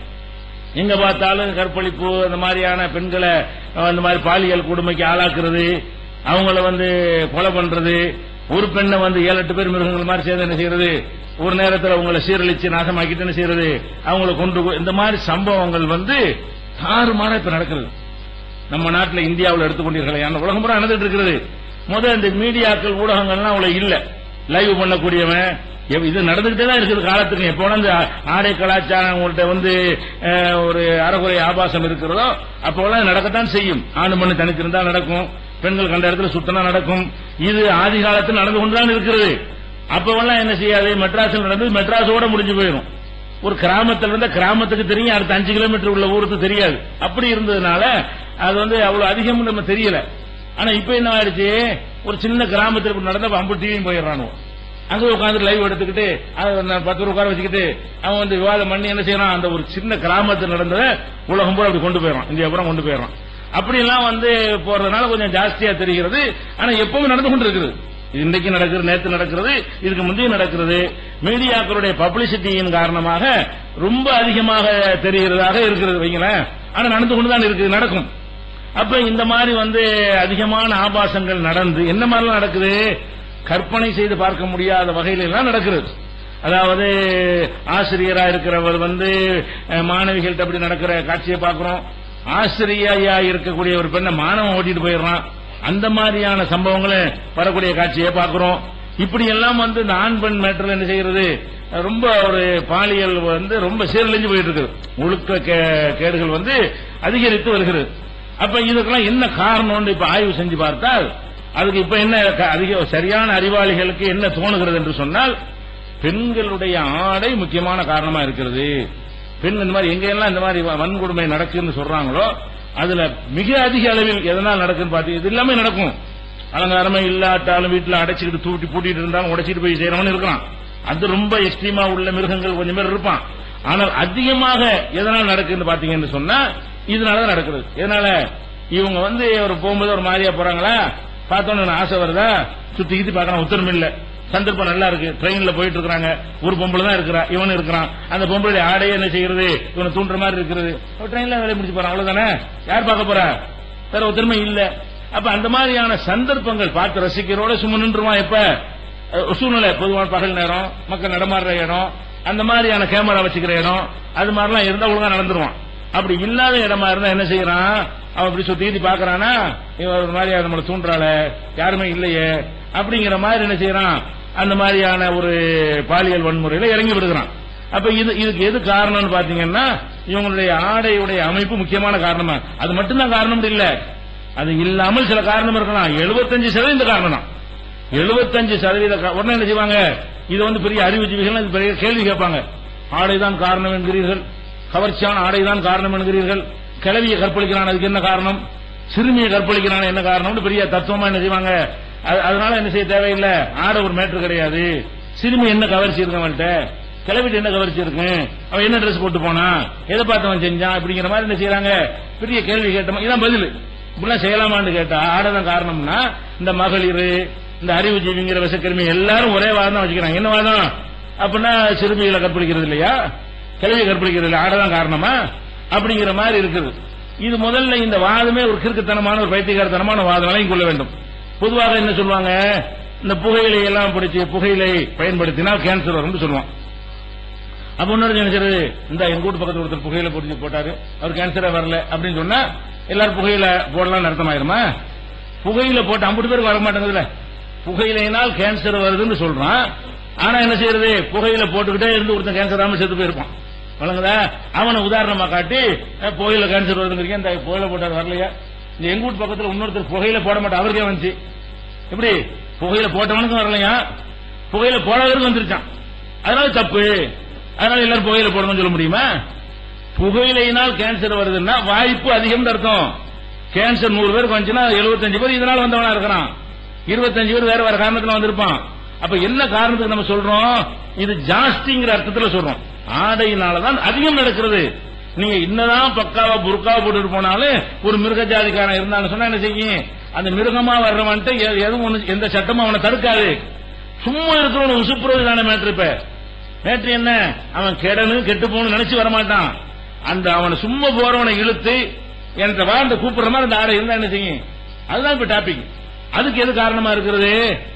எங்க பார்த்தாலும் கற்பழிப்பு அந்த மாதிரியான பெண்களை அஹ், இந்த மாதிரி பாலியல் கொடுமைக்கு ஆளாக்குறது அவங்கள வந்து கொலை பண்றது ஒரு பெண்ணை வந்து ஏழு எட்டு பேர் மிருகங்கள் மாதிரி சேர்ந்து என்ன செய்யறது ஒரு நேரத்தில் அவங்களை சீரழிச்சு நாசமாக்கிட்டு என்ன செய்யறது அவங்கள கொண்டு போ- இந்த மாதிரி சம்பவங்கள் வந்து தாறுமாறா இப்ப நடக்கிறது நம்ம நாட்டில் இந்தியாவில் எடுத்துக்கொண்டீர்களே அந்த உலகம் பூரா நடந்துட்டு இருக்கிறது முதல் இந்த மீடியாக்கள் ஊடகங்கள்லாம் அவ்வளவு இல்ல லைவ் பண்ணக்கூடியவன் எவ்- இது நடந்துகிட்டே தான் இருக்குது காலத்துக்கு எப்போ வேணா இந்த ஆ- ஆடை கலாச்சாரம் உங்கள்கிட்ட வந்து அஹ், ஒரு அறகுறை ஆபாசம் இருக்கிறதோ அப்போலாம் நடக்கத்தான் செய்யும் ஆணு மண்ணு தனித்திருந்தா நடக்கும் பெண்கள் கண்ட இடத்துல சுத்தனா நடக்கும் இது ஆதி காலத்தில் நடந்து கொண்டுதான் இருக்கிறது அப்பவெல்லாம் என்ன செய்யாது மெட்ராஸில் நடந்து மெட்ராஸோட முடிஞ்சு போயிடும் ஒரு கிராமத்துல இருந்தா கிராமத்துக்கு தெரியும் அடுத்த அஞ்சு கிலோமீட்டர் உள்ள ஊருக்கு தெரியாது அப்படி இருந்ததுனால அது வந்து அவ்வளவு அதிகம் நம்ம தெரியல ஆனா இப்ப என்ன ஆயிடுச்சு ஒரு சின்ன கிராமத்துல இப்படி நடந்தா அம்பு டிவியும் போயிடுறானு அங்க உட்காந்து லைவ் எடுத்துக்கிட்டு அதை நான் பத்து ரூபா உட்கார வச்சுக்கிட்டு அவன் வந்து விவாதம் பண்ணி என்ன செய்யறான் அந்த ஒரு சின்ன கிராமத்தில் நடந்ததை உலகம் பூரா அப்படி கொண்டு போயிடறான் இந்தியா பூரா கொண்டு போயிடறான் அப்படி எல்லாம் வந்து போறதுனால கொஞ்சம் ஜாஸ்தியா தெரிகிறது ஆனா எப்பவும் நடந்து கொண்டு இருக்குது இது இன்றைக்கு நடக்கிறது நேற்று நடக்கிறது இதுக்கு முந்தைய நடக்கிறது மீடியாக்களுடைய பப்ளிசிட்டியின் காரணமாக ரொம்ப அதிகமாக தெரிகிறதாக இருக்கிறது வைங்களேன் ஆனா நடந்து கொண்டுதான் இருக்குது நடக்கும் அப்ப இந்த மாதிரி வந்து அதிகமான ஆபாசங்கள் நடந்து என்ன மாதிரிலாம் நடக்குது கற்பனை செய்து பார்க்க முடியாத வகையில எல்லாம் நடக்கிறது அதாவது ஆசிரியரா இருக்கிறவர் வந்து அஹ், மாணவிகள்கிட்ட அப்படி நடக்கிற காட்சியை பார்க்கிறோம் ஆசிரியா இருக்கக்கூடிய ஒரு பெண்ணை மாணவன் ஓட்டிட்டு போயிடுறான் அந்த மாதிரியான சம்பவங்களை வரக்கூடிய காட்சியை பார்க்கிறோம் இப்படி எல்லாம் வந்து இந்த ஆண் பெண் மேட்டர்ல என்ன செய்யறது ரொம்ப ஒரு பாலியல் வந்து ரொம்ப சீரழிஞ்சு போயிட்டு இருக்குது ஒழுக்க கே- கேடுகள் வந்து அதிகரித்து வருகிறது அப்ப இதுக்கெல்லாம் என்ன காரணம்னு இப்ப ஆய்வு செஞ்சு பார்த்தால் அதுக்கு இப்ப என்ன க- அதிக சரியான அறிவாளிகளுக்கு என்ன தோணுகிறது என்று சொன்னால் பெண்களுடைய ஆடை முக்கியமான காரணமா இருக்கிறது பெண் இந்த மாதிரி எங்க எல்லாம் இந்த மாதிரி வ- வன்கொடுமை நடக்குன்னு சொல்றாங்களோ அதுல மிக அதிக அளவில் எதனால் நடக்குன்னு பாத்தீங்க இது எல்லாமே நடக்கும் அலங்காரமே இல்லாட்டாலும் வீட்டுல அடைச்சிக்கிட்டு தூட்டி பூட்டிட்டு இருந்தாலும் உடைச்சிட்டு போய் செய்யறவன் இருக்கான் அது ரொம்ப எக்ஸ்ட்ரீமா உள்ள மிருகங்கள் கொஞ்சம் பேர் இருப்பான் ஆனால் அதிகமாக எதனால் நடக்குன்னு பாத்தீங்கன்னு சொன்னா இதனாலதான் நடக்குது எதனால இவங்க வந்து ஒரு போகும்போது ஒரு மாதிரியா போறாங்களா பார்த்தோன்னு ஆசை வருதா சுத்தி கித்தி பார்க்கறான் உத்தரவு இல்ல சந்தர்ப்பம் நல்லா இருக்கு ட்ரெயின்ல போயிட்டு இருக்காங்க ஒரு பொம்பளை தான் இருக்கிறா இவன் இருக்கிறான் அந்த பொம்பளை ஆடையே என்ன செய்யறது இவனை தூண்டுற மாதிரி இருக்கிறது ட்ரெயின்ல வேலை முடிச்சு போறான் அவ்வளவுதானே யார் பார்க்க போறா வேற ஒத்துமை இல்ல அப்ப அந்த மாதிரியான சந்தர்ப்பங்கள் பார்த்து ரசிக்கிறோட சும்மா நின்றுவான் எப்ப அஹ், சூழ்நிலை பொதுவான பகல் நேரம் மக்கள் நடமாடுற இடம் அந்த மாதிரியான கேமரா வச்சுக்கிற இடம் அது மாதிரிலாம் இருந்தா ஒழுங்கா நடந்துருவான் அப்படி இல்லாத இடமா இருந்தா என்ன செய்யறான் அவன் இப்படி சுத்தி பாக்குறானா இவன் ஒரு மாதிரி நம்மளை தூண்டுறாள யாருமே இல்லையே அப்படிங்கிற மாதிரி என்ன செய்யறான் அந்த மாதிரியான ஒரு பாலியல் வன்முறையில இறங்கி விடுகிறான் அப்ப இது இதுக்கு எது காரணம்னு பாத்தீங்கன்னா இவங்களுடைய ஆடையுடைய அமைப்பு முக்கியமான காரணமா அது மட்டும்தான் காரணம் இல்ல அது இல்லாமல் சில காரணம் இருக்கலாம் 75% சதவீதம் இந்த காரணம் தான் எழுபத்தஞ்சு சதவீத கா- உடனே என்ன செய்வாங்க இது வந்து பெரிய அறிவுஜீவிகள் இது பெரிய கேள்வி கேட்பாங்க ஆடைதான் காரணம் என்கிறீர்கள் கவர்ச்சியான ஆடைதான் காரணம் என்கிறீர்கள் கிளவியை கற்பழிக்கிறான் அதுக்கு என்ன காரணம் சிறுமியை கற்பழிக்கிறான் என்ன காரணம்னு பெரிய தத்துவமா என்ன செய்வாங்க அது- அதனால என்ன செய்ய தேவையில்லை ஆடை ஒரு மேட்ரு கிடையாது சிறுமி என்ன கவர்ச்சி இருக்கு அவன்கிட்ட கிளவிட்டு என்ன கவர்ச்சி இருக்கு அவன் என்ன ட்ரெஸ் போட்டு போனான் எதை பார்த்து அவன் செஞ்சான் இப்படிங்கிற மாதிரி என்ன செய்யறாங்க பெரிய கேள்வி கேட்டோம் இதான் பதில் இப்படிலாம் செய்யலாமான்னு கேட்டா ஆடதான் காரணம்னா இந்த மகளிர் இந்த அறிவுஜீவிங்கிற விசக்கிருமி எல்லாரும் ஒரே வாதம் தான் வச்சுக்கிறாங்க என்ன வாதம் அப்படின்னா சிறுமிகளை கற்பழிக்கிறது இல்லையா கிளவியை கற்பழிக்கிறது இல்லையா ஆடதான் காரணமா அப்படிங்கிற மாதிரி இருக்குது இது முதல்ல இந்த வாதமே ஒரு கிறுக்குத்தனமான ஒரு பைத்தியகாரத்தனமான வாதம் விளங்கிக் கொள்ள வேண்டும் பொதுவாக என்ன சொல்லுவாங்க இந்த புகையிலை எல்லாம் பிடிச்சி புகையிலை பயன்படுத்தினால் கேன்சர் வரும்னு சொல்லுவான் அப்ப இன்னொரு என்ன செய்யறது இந்த எங்க வீட்டு பக்கத்துல ஒருத்தர் புகையில பிடிச்சி போட்டாரு அவர் கேன்சரே வரல அப்படின்னு சொன்னா எல்லாரும் புகையில போடலாம்னு அர்த்தமாயிருமா புகையில போட்டு ஐம்பது பேருக்கு வர மாட்டேங்குதுல புகையிலையினால் கேன்சர் வருதுன்னு சொல்றான் ஆனா என்ன செய்யறது புகையில போட்டுக்கிட்டே இருந்து ஒருத்தன் கேன்சர் ஆகாம செத்து போயிருப்பான் வழங்குதா அவனை உதாரணமா காட்டி அஹ், புகையில கேன்சர் வருதுங்கிறீங்க இந்த புகையில போட்டார் வரலையா இந்த எங்க வீட்டு பக்கத்துல இன்னொருத்தர் புகையில போட மாட்டா அவருக்கே வந்துச்சு எப்படி புகையில போட்டவனுக்கும் வரலையா புகையில போடாதவருக்கு வந்துருச்சான் அதனால தப்பு அதனால எல்லாரும் புகையில போடணும்னு சொல்ல முடியுமா புகையிலையினால் கேன்சர் வருதுன்னா வாய்ப்பு அதிகம் அர்த்தம் கேன்சர் நூறு பேருக்கு வந்துச்சுன்னா 75 பேர் இதனால வந்தவனா இருக்கிறான் இருபத்தஞ்சு பேர் வேற வேற காரணத்துல வந்திருப்பான் அப்ப என்ன காரணத்துக்கு நம்ம சொல்றோம் இது ஜாஸ்திங்கிற அர்த்தத்துல சொல்றோம் ஆடையினாலதான் அதிகம் நடக்கிறது நீங்க இன்னதான் பக்காவா புர்காவா போட்டுட்டு போனாலும் ஒரு மிருக ஜாதிக்காரன் இருந்தான்னு சொன்னா என்ன செய்யும் அந்த மிருகமா வர்றவன்ட்டு எ- எதுவும் ஒண்ணு- எந்த சட்டமும் அவனை தடுக்காது சும்மா இருக்கிறவன் உசுப்புறது தானே மேட்ரு இப்ப மேட்ரு என்ன அவன் கெடனு கெட்டு போகணும்னு நினைச்சு வரமாட்டான் அந்த அவனை சும்மா போறவனை இழுத்து என்ற வாழ்ந்த கூப்பிடுற மாதிரி அந்த ஆடை இருந்தா என்ன செய்யும் அதுதான் இப்ப டாபிக் அதுக்கு எது காரணமா இருக்கிறது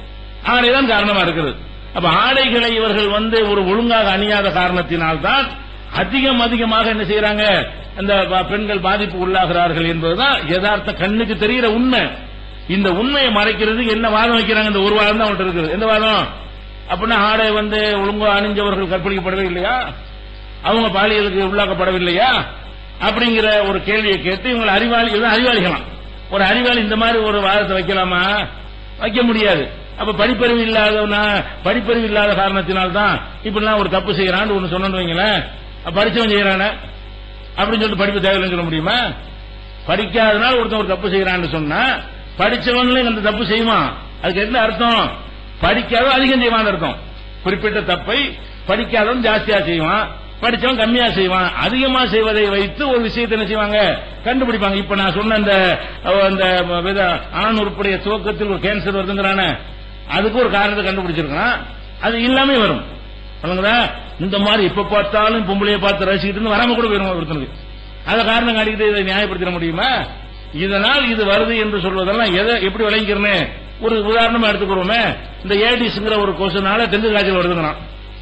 ஆடை தான் காரணமா இருக்கிறது அப்ப ஆடைகளை இவர்கள் வந்து ஒரு ஒழுங்காக அணியாத காரணத்தினால்தான் அதிகம் அதிகமாக என்ன செய்யறாங்க அந்த ப- பெண்கள் பாதிப்பு உள்ளாகிறார்கள் என்பதுதான் யதார்த்த கண்ணுக்கு தெரிகிற உண்மை இந்த உண்மையை மறைக்கிறதுக்கு என்ன வாதம் வைக்கிறாங்க இந்த ஒரு வாதம் தான் அவன்கிட்ட இருக்குது எந்த வாதம் அப்படின்னா ஆடை வந்து ஒழுங்கா அணிஞ்சவர்கள் கற்பழிக்கப்படவே இல்லையா அவங்க பாலியலுக்கு உள்ளாக்கப்படவில்லையா அப்படிங்கிற ஒரு கேள்வியை கேட்டு இவங்க அறிவாளி இவங்க அறிவாளிகளாம் ஒரு அறிவாளி இந்த மாதிரி ஒரு வாதத்தை வைக்கலாமா வைக்க முடியாது அப்ப படிப்பறிவு இல்லாதவனா படிப்பறிவு இல்லாத காரணத்தினால்தான் இப்படிலாம் ஒரு தப்பு செய்யறான்னு ஒன்னு சொன்னு வைங்களேன் அப்ப படிச்சவன் செய்யறானே அப்படின்னு சொல்லிட்டு படிப்பு தேவையில்லைன்னு சொல்ல முடியுமா படிக்காதனால ஒருத்தன் ஒரு தப்பு செய்யறான்னு சொன்னா படிச்சவங்களும் அந்த தப்பு செய்வான் அதுக்கு என்ன அர்த்தம் படிக்காதவன் அதிகம் செய்வான் அர்த்தம் குறிப்பிட்ட தப்பை படிக்காதவன் ஜாஸ்தியா செய்வான் படிச்சவன் கம்மியா செய்வான் அதிகமா செய்வதை வைத்து ஒரு விஷயத்தை என்ன செய்வாங்க கண்டுபிடிப்பாங்க இப்ப நான் சொன்ன அந்த அஹ், அந்த வித ஆண் உறுப்புடைய துவக்கத்தில் ஒரு கேன்சர் வருதுங்கிறானே அதுக்கு ஒரு காரணத்தை கண்டுபிடிச்சிருக்கான் அது இல்லாமே வரும் சொல்லுங்களா இந்த மாதிரி இப்ப பார்த்தாலும் பொம்பளைய பார்த்து ரசிக்கிட்டு இருந்து வராம கூட போயிடும் ஒருத்தனுக்கு அத காரணம் காட்டிக்கிட்டு இதை நியாயப்படுத்திட முடியுமா இதனால் இது வருது என்று சொல்வதெல்லாம் எதை எப்படி விளங்கிக்கிறேன்னு ஒரு உதாரணமா எடுத்துக்கிறோமே இந்த ஏடிஸ்ங்கிற ஒரு கொசுனால டெங்கு காய்ச்சல் வருதுங்கிறான்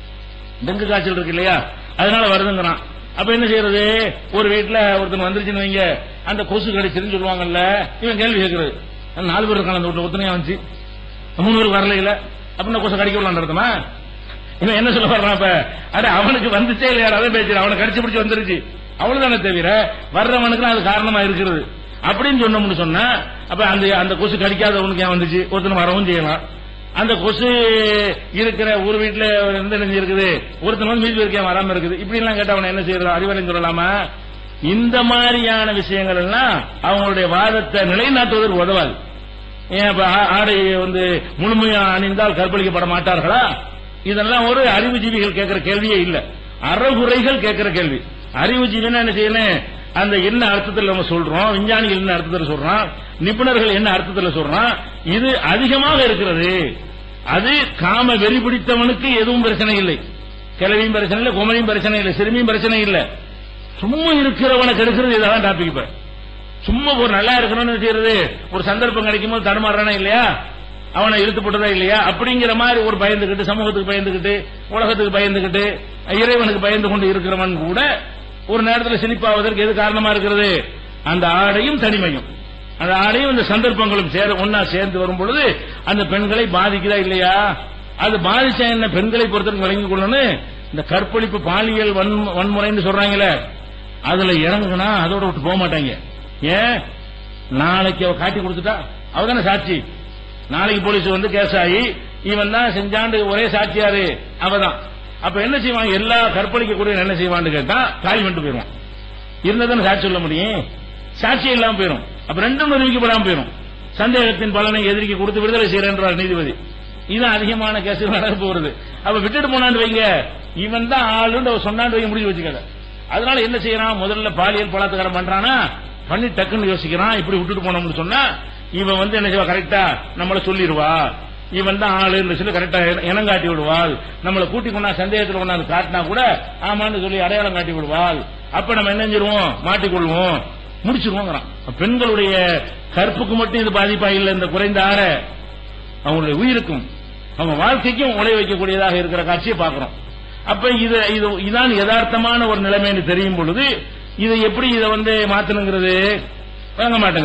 டெங்கு காய்ச்சல் இருக்கு இல்லையா அதனால வருதுங்கிறான் அப்ப என்ன செய்யறது ஒரு வீட்டுல ஒருத்தன் வந்துருச்சுன்னு வைங்க அந்த கொசு கடிச்சிருன்னு சொல்லுவாங்கல்ல இவன் கேள்வி கேட்கறது நாலு பேர் இருக்கான் அந்த வீட்டுல ஒத்தனையா வந்துச்சு மூணு பேருக்கு வரல இல்ல அப்படின்னா கொசு கடிக்க விடலாம் அர்த்தமா இவன் என்ன சொல்ல வர்றான் அப்ப அட அவனுக்கு வந்துச்சே இல்லையா அதை பேச்சு அவனை கடிச்சு பிடிச்சு வந்துருச்சு அவ்வளவுதானே தவிர வர்றவனுக்கு அது காரணமா இருக்கிறது அப்படின்னு சொன்னோம்னு சொன்னா அப்ப அந்த அந்த கொசு கடிக்காதவனுக்கு ஏன் வந்துச்சு ஒருத்தன் வரவும் செய்யலாம் அந்த கொசு இருக்கிற ஒரு வீட்டுல இருந்து என்ன இருக்குது ஒருத்தன் வந்து மீதி பேருக்கு ஏன் வராம இருக்குது இப்படி எல்லாம் கேட்டா அவனை என்ன செய்யறது அறிவாளி சொல்லலாமா இந்த மாதிரியான விஷயங்கள் எல்லாம் அவங்களுடைய வாதத்தை நிலைநாட்டுவதற்கு உதவாது ஏன் இப்ப ஆ- ஆடை வந்து முழுமையா அணிந்தால் கற்பழிக்கப்பட மாட்டார்களா இதெல்லாம் ஒரு அறிவுஜீவிகள் கேட்கிற கேள்வியே இல்ல அறகுறைகள் கேட்கிற கேள்வி அறிவுஜீவினா என்ன செய்யணும் அந்த என்ன அர்த்தத்தில் நம்ம சொல்றோம் விஞ்ஞானிகள் என்ன அர்த்தத்தில் சொல்றான் நிபுணர்கள் என்ன அர்த்தத்தில் சொல்றான் இது அதிகமாக இருக்கிறது அது காம வெறி பிடித்தவனுக்கு எதுவும் பிரச்சனை இல்லை கிளவியும் பிரச்சனை இல்லை குமரியும் பிரச்சனை இல்லை சிறுமியும் பிரச்சனை இல்லை சும்மா இருக்கிறவனை கெடுக்கிறது இதெல்லாம் டாபிக் இப்ப சும்மா ஒரு நல்லா இருக்கணும்னு செய்யறது ஒரு சந்தர்ப்பம் கிடைக்கும் போது தடுமாறானா இல்லையா அவனை இழுத்து போட்டதா இல்லையா அப்படிங்கிற மாதிரி ஒரு பயந்துகிட்டு சமூகத்துக்கு பயந்துகிட்டு உலகத்துக்கு பயந்துகிட்டு இறைவனுக்கு பயந்து கொண்டு இருக்கிறவன் கூட ஒரு நேரத்தில் சிரிப்பாவதற்கு எது காரணமா இருக்கிறது அந்த ஆடையும் தனிமையும் அந்த ஆடையும் இந்த சந்தர்ப்பங்களும் சேர ஒன்னா சேர்ந்து வரும் பொழுது அந்த பெண்களை பாதிக்குதா இல்லையா அது பாதிச்சா என்ன பெண்களை பொறுத்தவரைக்கும் விளங்கிக் கொள்ளணும் இந்த கற்பழிப்பு பாலியல் வன்மு- வன்முறைன்னு சொல்றாங்களே அதுல இறங்குனா அதோட விட்டு போக மாட்டாங்க ஏன் நாளைக்கு அவ காட்டி கொடுத்துட்டா அவ தானே சாட்சி நாளைக்கு போலீஸ் வந்து கேஸ் ஆகி இவன் தான் செஞ்சாண்டு ஒரே சாட்சியாரு அவதான் அப்ப என்ன செய்வான் எல்லா கற்பழிக்கக்கூடிய என்ன செய்வான்னு கேட்டா காலி பண்ணிட்டு போயிருவான் இருந்ததானே சாட்சி சொல்ல முடியும் சாட்சி இல்லாம போயிடும் அப்ப ரெண்டும் நிரூபிக்கப்படாம போயிடும் சந்தேகத்தின் பலனை எதிரிக்கு கொடுத்து விடுதலை செய்யறார் நீதிபதி இதுதான் அதிகமான கேஸ் நடக்க போறது அப்ப விட்டுட்டு போனான்னு வைங்க இவன் தான் ஆளுன்னு அவர் சொன்னான்னு வைங்க முடிஞ்சு வச்சுக்கல அதனால என்ன செய்யறான் முதல்ல பாலியல் பலாத்காரம் பண்றானா பண்ணி டக்குன்னு யோசிக்கிறான் இப்படி விட்டுட்டு போனோம்னு சொன்னா இவன் வந்து என்ன செய்வா கரெக்டா நம்மள சொல்லிடுவா இவன் தான் ஆளுன்னு சொல்லி கரெக்டா இனம் காட்டி விடுவாள் நம்மளை கூட்டி கொண்டா சந்தேகத்தில் கொண்டாந்து காட்டினா கூட ஆமான்னு சொல்லி அடையாளம் காட்டி விடுவாள் அப்ப நம்ம என்ன செஞ்சிருவோம் மாட்டிக்கொள்வோம் முடிச்சிருவோங்கிறான் பெண்களுடைய கற்புக்கு மட்டும் இது பாதிப்பா இல்லை இந்த குறைந்த ஆற அவங்களுடைய உயிருக்கும் அவங்க வாழ்க்கைக்கும் உழை வைக்கக்கூடியதாக இருக்கிற காட்சியை பார்க்கிறோம் அப்ப இது இது இதான் யதார்த்தமான ஒரு நிலைமைன்னு தெரியும் பொழுது இதை எப்படி இதை வந்து மாத்தணுங்கிறது வழங்க மாட்டேங்குது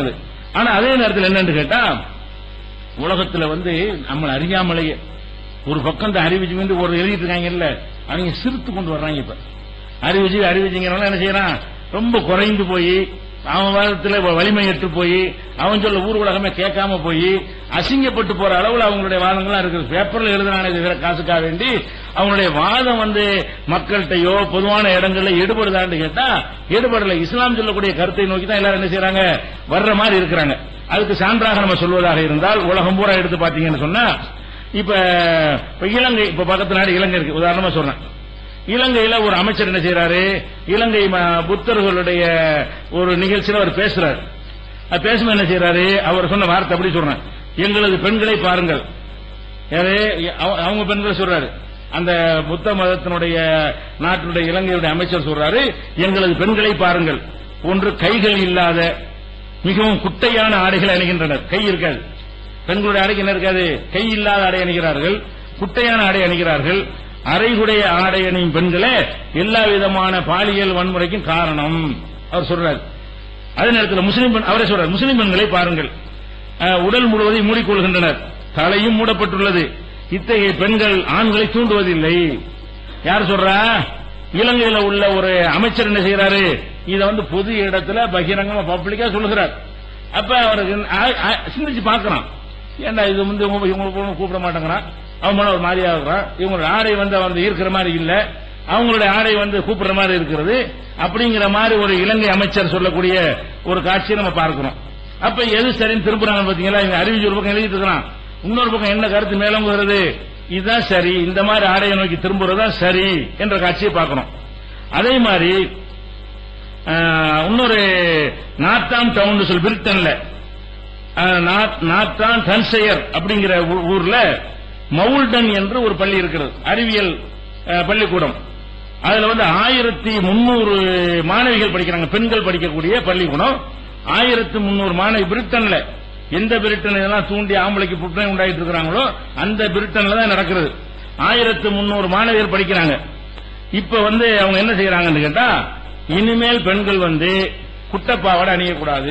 ஆனா அதே நேரத்தில் என்னன்னு கேட்டா உலகத்துல வந்து நம்மளை அறியாமலேயே ஒரு பக்கம் இந்த அறிவிஜி வந்து ஒரு எழுதிட்டு இருக்காங்கல்ல அவங்க சிரித்து கொண்டு வர்றாங்க இப்ப அறிவிஜி அறிவிஜிங்கிறவங்க என்ன செய்யறான் ரொம்ப குறைந்து போய் அவன் வாதத்துல வலிமை எட்டு போய் அவன் சொல்ல ஊர் உலகமே கேட்காம போய் அசிங்கப்பட்டு போற அளவுல அவங்களுடைய வாதங்கள்லாம் இருக்குது பேப்பர்ல எழுதுனானே தவிர காசுக்காக வேண்டி அவங்களுடைய வாதம் வந்து மக்கள்கிட்டயோ பொதுவான இடங்கள்ல ஈடுபடுதான்னு கேட்டா ஈடுபடல இஸ்லாம் சொல்லக்கூடிய கருத்தை நோக்கி தான் எல்லாரும் என்ன செய்யறாங்க வர்ற மாதிரி இருக்கிறாங்க அதுக்கு சான்றாக நம்ம சொல்வதாக இருந்தால் உலகம் பூரா எடுத்து பாத்தீங்கன்னு சொன்னா இப்ப இப்ப இலங்கை இப்ப பக்கத்து நாடு இலங்கை இருக்கு உதாரணமா சொல்றேன் இலங்கையில ஒரு அமைச்சர் என்ன செய்யறாரு இலங்கை ம- புத்தர்களுடைய ஒரு நிகழ்ச்சியில அவர் பேசுறாரு அது பேசும்போது என்ன செய்யறாரு அவர் சொன்ன வார்த்தை அப்படி சொல்றேன் எங்களது பெண்களை பாருங்கள் யாரு அவ- அவங்க பெண்கள் சொல்றாரு அந்த புத்த மதத்தினுடைய நாட்டினுடைய இலங்கையுடைய அமைச்சர் சொல்றாரு எங்களது பெண்களை பாருங்கள் ஒன்று கைகள் இல்லாத மிகவும் குட்டையான ஆடைகளை அணிகின்றனர் கை இருக்காது பெண்களுடைய ஆடைக்கு என்ன இருக்காது கை இல்லாத ஆடை அணிகிறார்கள் குட்டையான ஆடை அணிகிறார்கள் அரைகுடைய ஆடை அணியும் பெண்களே எல்லா விதமான பாலியல் வன்முறைக்கும் காரணம் அவர் சொல்றாரு அதே நேரத்தில் முஸ்லிம் பெண் அவரே சொல்றார் முஸ்லிம் பெண்களை பாருங்கள் அஹ், உடல் முழுவதையும் மூடிக்கொள்கின்றனர் தலையும் மூடப்பட்டுள்ளது இத்தகைய பெண்கள் ஆண்களை தூண்டுவதில்லை யார் சொல்றா இலங்கையில உள்ள ஒரு அமைச்சர் என்ன செய்யறாரு இத வந்து பொது இடத்துல பகிரங்கமா பப்ளிக்கா சொல்லுகிறார் அப்ப அவருக்கு ஆ- ஆ- சிந்திச்சு பார்க்கறான் ஏன்டா இது வந்து இவங்க இவங்க கூப்பிட மாட்டேங்கிறான் அவன் போனா ஒரு மாதிரியா இருக்கிறான் இவங்களோட ஆடை வந்து வந்து ஈர்க்கிற மாதிரி இல்ல அவங்களுடைய ஆடை வந்து கூப்பிடுற மாதிரி இருக்கிறது அப்படிங்கிற மாதிரி ஒரு இலங்கை அமைச்சர் சொல்லக்கூடிய ஒரு காட்சியை நம்ம பார்க்கிறோம் அப்ப எது சரின்னு திருப்புறாங்க பாத்தீங்களா இங்க அறிவிச்சு ஒரு பக்கம் எழுதிட்டு இருக்கிறான் இன்னொரு பக்கம் என்ன கருத்து மேலங்குறது இதுதான் சரி இந்த மாதிரி ஆடையை நோக்கி திரும்புறதுதான் சரி என்ற காட்சியை பார்க்கிறோம் அதே மாதிரி ஆஹ், இன்னொரு நார்த்தாம் டவுன் சொல்லி பிரிட்டன்ல ஆஹ், நார்த்- நார்த்தான் டன்செயர் அப்படிங்கிற ஊ- ஊர்ல மவுல்டன் என்று ஒரு பள்ளி இருக்கிறது அறிவியல் ஆஹ், பள்ளிக்கூடம் அதுல வந்து ஆயிரத்தி முன்னூறு மாணவிகள் படிக்கிறாங்க பெண்கள் படிக்கக்கூடிய பள்ளிக்கூடம் ஆயிரத்தி முன்னூறு மாணவி பிரிட்டன்ல எந்த பிரிட்டன் இதெல்லாம் தூண்டி ஆம்பளைக்கு புற்றுநோய் உண்டாயிட்டு இருக்கிறாங்களோ அந்த பிரிட்டன்ல தான் நடக்கிறது ஆயிரத்து முன்னூறு மாணவியர் படிக்கிறாங்க இப்ப வந்து அவங்க என்ன செய்யறாங்கன்னு கேட்டா இனிமேல் பெண்கள் வந்து குட்டப்பாவாடை அணியக்கூடாது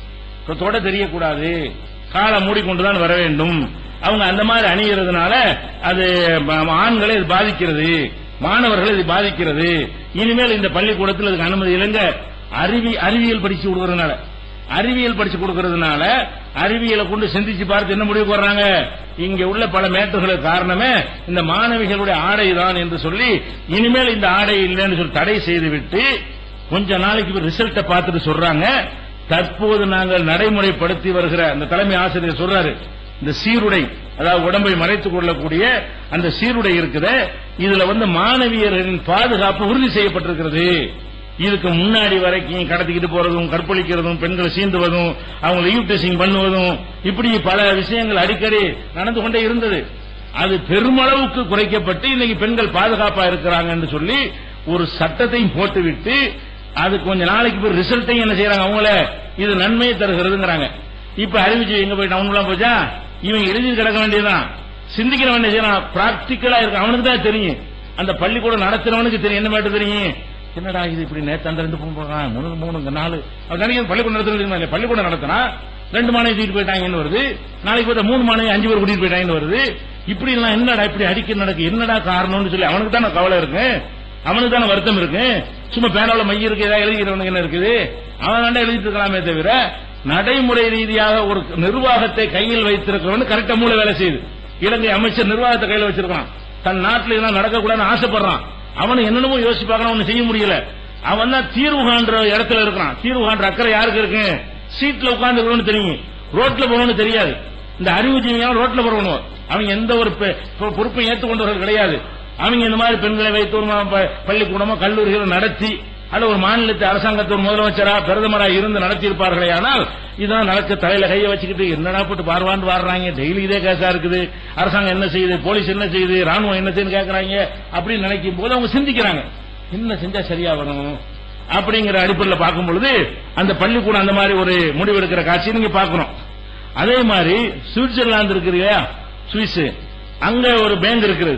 தொட தெரியக்கூடாது காலை மூடிக்கொண்டுதான் வர வேண்டும் அவங்க அந்த மாதிரி அணிகிறதுனால அது ம- ஆண்களை இது பாதிக்கிறது மாணவர்களை இது பாதிக்கிறது இனிமேல் இந்த பள்ளிக்கூடத்தில் அதுக்கு அனுமதி இல்லைங்க அறிவி அறிவியல் படிச்சு கொடுக்கறதுனால அறிவியல் படிச்சு கொடுக்கறதுனால அறிவியலை கொண்டு சிந்திச்சு பார்த்து என்ன முடிவு வர்றாங்க இங்க உள்ள பல மேட்டர்களுக்கு காரணமே இந்த மாணவிகளுடைய ஆடை தான் என்று சொல்லி இனிமேல் இந்த ஆடை இல்லைன்னு சொல்லி தடை செய்துவிட்டு கொஞ்ச நாளைக்கு ரிசல்ட்டை பார்த்துட்டு சொல்றாங்க தற்போது நாங்கள் நடைமுறைப்படுத்தி வருகிற அந்த தலைமை ஆசிரியர் சொல்றாரு இந்த சீருடை அதாவது உடம்பை மறைத்துக் கொள்ளக்கூடிய அந்த சீருடை இருக்குது இதுல வந்து மாணவியர்களின் பாதுகாப்பு உறுதி செய்யப்பட்டிருக்கிறது இதுக்கு முன்னாடி வரைக்கும் கடத்திக்கிட்டு போறதும் கற்பழிக்கிறதும் பெண்களை சீண்டுவதும் அவங்க ஈவ் டெஸ்டிங் பண்ணுவதும் இப்படி பல விஷயங்கள் அடிக்கடி நடந்து கொண்டே இருந்தது அது பெருமளவுக்கு குறைக்கப்பட்டு இன்னைக்கு பெண்கள் பாதுகாப்பா இருக்கிறாங்கன்னு சொல்லி ஒரு சட்டத்தையும் போட்டுவிட்டு அது கொஞ்ச நாளைக்கு போய் ரிசல்ட்டையும் என்ன செய்யறாங்க அவங்கள இது நன்மையை தருகிறதுங்கிறாங்க இப்ப அறிவிச்சு எங்க போயிட்டு அவங்களாம் போச்சா இவன் எழுதி கிடக்க வேண்டியதுதான் சிந்திக்கிறவன் என்ன செய்யறான் பிராக்டிக்கலா இருக்கு அவனுக்கு தான் தெரியும் அந்த பள்ளிக்கூடம் நடத்துறவனுக்கு தெரியும் என்ன மேட்டு தெரியும் என்னடா இது இப்படி நேத்து அந்த ரெண்டு பொண்ணு போறான் மூணு மூணு நாலு அவன் நினைக்கிற பள்ளிக்கூடம் நடத்துறது பள்ளிக்கூடம் நடத்தினா ரெண்டு மாணவி தூக்கிட்டு போயிட்டாங்கன்னு வருது நாளைக்கு பார்த்தா மூணு மாணவி அஞ்சு பேர் கூட்டிட்டு போயிட்டாங்கன்னு வருது இப்படி எல்லாம் என்னடா இப்படி அடிக்க நடக்கு என்னடா காரணம்னு சொல்லி அவனுக்கு தானே கவலை இருக்கு அவனுக்கு தானே வருத்தம் இருக்கு சும்மா பேனாவில் மைய இருக்கு ஏதாவது எழுதிக்கிறவனுக்கு என்ன இருக்குது அவன் தாண்டா எழுதிட்டு இருக்கலாமே தவிர நடைமுறை ரீதியாக ஒரு நிர்வாகத்தை கையில் வைத்திருக்கிறவன் கரெக்டா மூளை வேலை செய்யுது இலங்கை அமைச்சர் நிர்வாகத்தை கையில் வச்சிருக்கான் தன் நாட்டில் இதெல்லாம் நடக்கக்கூடாதுன்னு ஆசைப்படுறான் அவனு என்னென்னமோ யோசிச்சு பார்க்கணும் ஒண்ணு செய்ய முடியல அவன் தான் தீர்வு காண்ற இடத்துல இருக்கிறான் தீர்வு காண்ற அக்கறை யாருக்கு இருக்கு சீட்ல உட்கார்ந்து தெரியும் ரோட்ல போகணும்னு தெரியாது இந்த அறிவு ஜீவியான ரோட்ல போறவனும் அவங்க எந்த ஒரு பெ- பொ- பொறுப்பையும் ஏற்றுக்கொண்டவர்கள் கிடையாது அவங்க இந்த மாதிரி பெண்களை வைத்து ஒரு மா- ப- பள்ளிக்கூடமோ கல்லூரிகளோ நடத்தி அல்ல ஒரு மாநிலத்தை அரசாங்கத்தை ஒரு முதலமைச்சரா பிரதமரா இருந்து நடத்தியிருப்பார்களே ஆனால் இதெல்லாம் நடக்க தலையில கைய வச்சுக்கிட்டு என்னடா போட்டு பார்வான்னு வாடுறாங்க டெய்லி இதே கேஸா இருக்குது அரசாங்கம் என்ன செய்யுது போலீஸ் என்ன செய்யுது ராணுவம் என்ன செய்யுது கேட்கறாங்க அப்படின்னு நினைக்கும் போது அவங்க சிந்திக்கிறாங்க என்ன செஞ்சா சரியா வரும் அப்படிங்கிற அடிப்படையில் பார்க்கும் பொழுது அந்த பள்ளிக்கூடம் அந்த மாதிரி ஒரு முடிவு எடுக்கிற காட்சி நீங்க பார்க்கணும் அதே மாதிரி சுவிட்சர்லாந்து இருக்கு இல்லையா சுவிஸ் அங்க ஒரு பேங்க் இருக்குது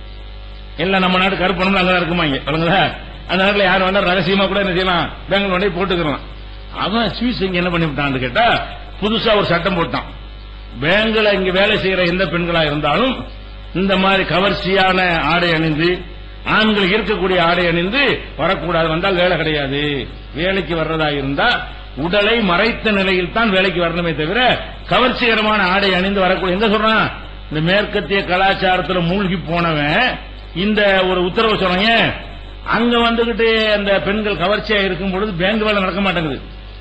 எல்லாம் நம்ம நாட்டு கருப்பணம் அங்க இருக்குமா இங்க சொல்லுங்களா அந்த நாட்டுல யார் வேணா ரகசியமா கூட என்ன செய்யலாம் பேங்க் கொண்டு போய் போட்டுக்கலாம் அவன் சுவிஸ் இங்க என்ன பண்ணிவிட்டான்னு கேட்டா புதுசா ஒரு சட்டம் போட்டான் பேங்க்ல இங்க வேலை செய்யற எந்த பெண்களா இருந்தாலும் இந்த மாதிரி கவர்ச்சியான ஆடை அணிந்து ஆண்கள் இருக்கக்கூடிய ஆடை அணிந்து வரக்கூடாது வந்தால் வேலை கிடையாது வேலைக்கு வர்றதா இருந்தா உடலை மறைத்த நிலையில் தான் வேலைக்கு வரணுமே தவிர கவர்ச்சிகரமான ஆடை அணிந்து வரக்கூடிய எங்க சொல்றான் இந்த மேற்கத்திய கலாச்சாரத்துல மூழ்கி போனவன் இந்த ஒரு உத்தரவு சொல்றீங்க அங்க வந்துகிட்டு அந்த பெண்கள் கவர்ச்சியா இருக்கும் பொழுது பேங்க் வேலை நடக்க மாட்டேங்குது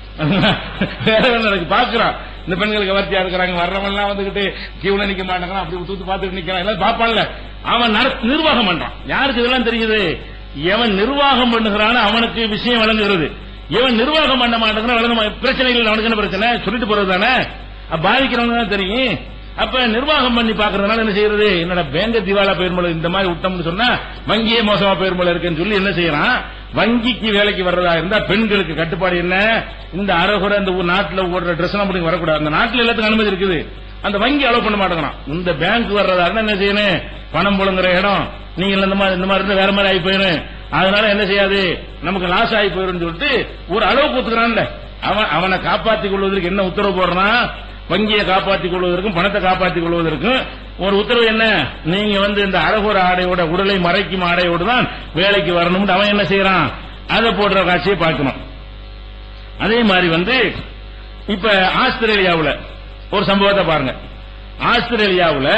வேற வேலை நடக்கு பாக்குறான் இந்த பெண்கள் கவர்ச்சியா இருக்கிறாங்க வர்றவங்க எல்லாம் வந்துகிட்டு கியூல நிக்க மாட்டாங்க அப்படி தூத்து பார்த்துட்டு நிக்கிறான் எல்லாம் பாப்பான்ல அவன் நட- நிர்வாகம் பண்றான் யாருக்கு இதெல்லாம் தெரியுது எவன் நிர்வாகம் பண்ணுகிறான்னு அவனுக்கு விஷயம் வழங்குகிறது எவன் நிர்வாகம் பண்ண மாட்டேங்கிறான் வழங்க மா- பிரச்சனை இல்லை அவனுக்கு என்ன பிரச்சனை சொல்லிட்டு போறது தானே அப்ப பாதிக்கிறவங்க தான் தெரியும் அப்ப நிர்வாகம் பண்ணி பாக்குறதுனால என்ன செய்யறது என்னடா பேங்க திவாலா பெருமளை இந்த மாதிரி விட்டோம்னு சொன்னா வங்கியே மோசமா பெருமளை இருக்குன்னு சொல்லி என்ன செய்யறான் வங்கிக்கு வேலைக்கு வர்றதா இருந்தா பெண்களுக்கு கட்டுப்பாடு என்ன இந்த அரகுற இந்த ஊர் நாட்டுல ஓடுற ட்ரெஸ் எல்லாம் போட்டு வரக்கூடாது அந்த நாட்டுல எல்லாத்துக்கும் அனுமதி இருக்குது அந்த வங்கி அலோவ் பண்ண மாட்டேங்கிறான் இந்த பேங்க் வர்றதா இருந்தா என்ன செய்யணும் பணம் புழங்குற இடம் நீங்க இந்த மாதிரி இந்த மாதிரி இருந்தா வேற மாதிரி ஆகி போயிடும் அதனால என்ன செய்யாது நமக்கு லாஸ் ஆகி போயிடும் சொல்லிட்டு ஒரு அளவு கொடுத்துக்கிறான்ல அவன் அவனை காப்பாற்றிக் கொள்வதற்கு என்ன உத்தரவு போடுறான் வங்கியை காப்பாற்றிக் கொள்வதற்கும் பணத்தை காப்பாற்றிக் கொள்வதற்கும் ஒரு உத்தரவு என்ன நீங்க வந்து இந்த அழகோர ஆடையோட உடலை மறைக்கும் ஆடையோடு தான் வேலைக்கு வரணும்னு அவன் என்ன செய்யறான் அதை போடுற காட்சியை பார்க்கணும் அதே மாதிரி வந்து இப்ப ஆஸ்திரேலியாவுல ஒரு சம்பவத்தை பாருங்க ஆஸ்திரேலியாவுல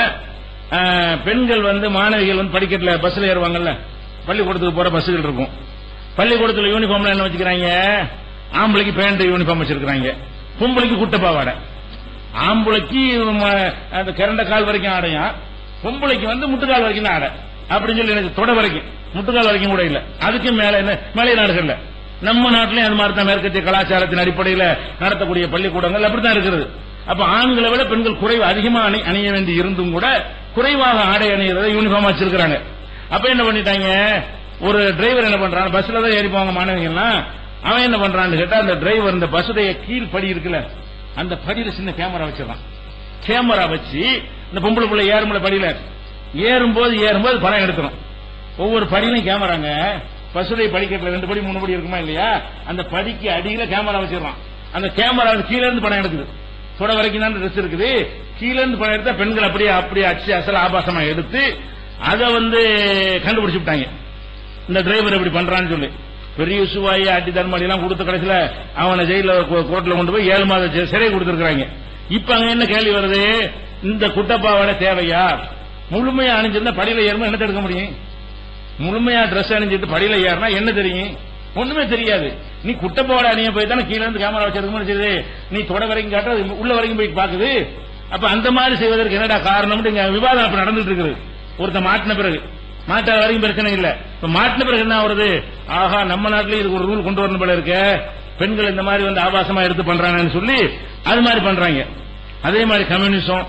அஹ், பெண்கள் வந்து மாணவிகள் வந்து படிக்கட்டுல பஸ்ல ஏறுவாங்கல்ல பள்ளிக்கூடத்துக்கு போற பஸ்ஸுகள் இருக்கும் பள்ளிக்கூடத்துல யூனிஃபார்ம்ல என்ன வச்சுக்கிறாங்க ஆம்பளைக்கு பேண்ட் யூனிஃபார்ம் வச்சிருக்காங்க பொம்பளைக்கு குட்ட பாவாடை ஆம்பளைக்கு ம- அந்த கிரண்ட கால் வரைக்கும் ஆடையா பொம்பளைக்கு வந்து முட்டுக்கால் வரைக்கும் தான் ஆடை அப்படின்னு சொல்லி எனக்கு தொட வரைக்கும் முட்டுக்கால் வரைக்கும் கூட இல்ல அதுக்கு மேல என்ன மேலை நாடுகள்ல நம்ம நாட்டிலேயும் அது மாதிரி தான் மேற்கத்திய கலாச்சாரத்தின் அடிப்படையில் நடத்தக்கூடிய பள்ளிக்கூடங்கள் அப்படித்தான் இருக்கிறது அப்ப ஆண்களை விட பெண்கள் குறைவு அதிகமா அணி அணிய வேண்டி இருந்தும் கூட குறைவாக ஆடை அணிகிறத யூனிஃபார்ம் வச்சிருக்காங்க அப்ப என்ன பண்ணிட்டாங்க ஒரு டிரைவர் என்ன பண்றான் பஸ்ல தான் ஏறி போவாங்க மாணவிகள்லாம் அவன் என்ன பண்றான்னு கேட்டா அந்த டிரைவர் இந்த பஸ்ஸுடைய கீழ் படி இருக்குல்ல அந்த படியில சின்ன கேமரா வச்சிடறான் கேமரா வச்சு இந்த பொம்பளை பிள்ளை ஏறுமுல படியில ஏறும்போது ஏறும்போது படம் எடுக்கணும் ஒவ்வொரு படியிலும் கேமராங்க பசுடைய படிக்கட்டுல ரெண்டு படி மூணு படி இருக்குமா இல்லையா அந்த படிக்கு அடியில கேமரா வச்சிடறான் அந்த கேமரா கீழ இருந்து படம் எடுக்குது தொட வரைக்கும் தான் ட்ரெஸ் இருக்குது கீழ இருந்து படம் எடுத்தா பெண்கள் அப்படியே அப்படியே அச்சு அசல் ஆபாசமா எடுத்து அதை வந்து கண்டுபிடிச்சு விட்டாங்க இந்த டிரைவர் இப்படி பண்றான்னு சொல்லி பெரிய சுவாயி அடி தர்மடி எல்லாம் கொடுத்த கடைசியில அவனை ஜெயில கோர்ட்ல கொண்டு போய் ஏழு மாத சி- சிறை கொடுத்திருக்காங்க இப்ப அங்க என்ன கேள்வி வருது இந்த குட்டப்பாவாட தேவையா முழுமையா அணிஞ்சிருந்தா படியில ஏறுமா என்ன தடுக்க முடியும் முழுமையா Dress அணிஞ்சிட்டு படியில ஏறினா என்ன தெரியும் ஒண்ணுமே தெரியாது நீ குட்டப்பாவோட அணிய போய் தானே கீழ இருந்து கேமரா வச்சிருக்கோம் சரி நீ தொட வரைக்கும் காட்டுற அது உள்ள வரைக்கும் போய் பாக்குது அப்ப அந்த மாதிரி செய்வதற்கு என்னடா காரணம் இங்க விவாதம் அப்ப நடந்துட்டு இருக்குது ஒருத்த மாட்டின பிறகு மாட்டாத வரைக்கும் பிரச்சனை இல்ல இப்ப மாட்டின பிறகு என்ன வருது ஆஹா நம்ம நாட்டிலேயே இதுக்கு ஒரு ரூல் கொண்டு வரணும் போல இருக்க பெண்கள் இந்த மாதிரி வந்து ஆபாசமா எடுத்து பண்றாங்கன்னு சொல்லி அது மாதிரி பண்றாங்க அதே மாதிரி கம்யூனிசம்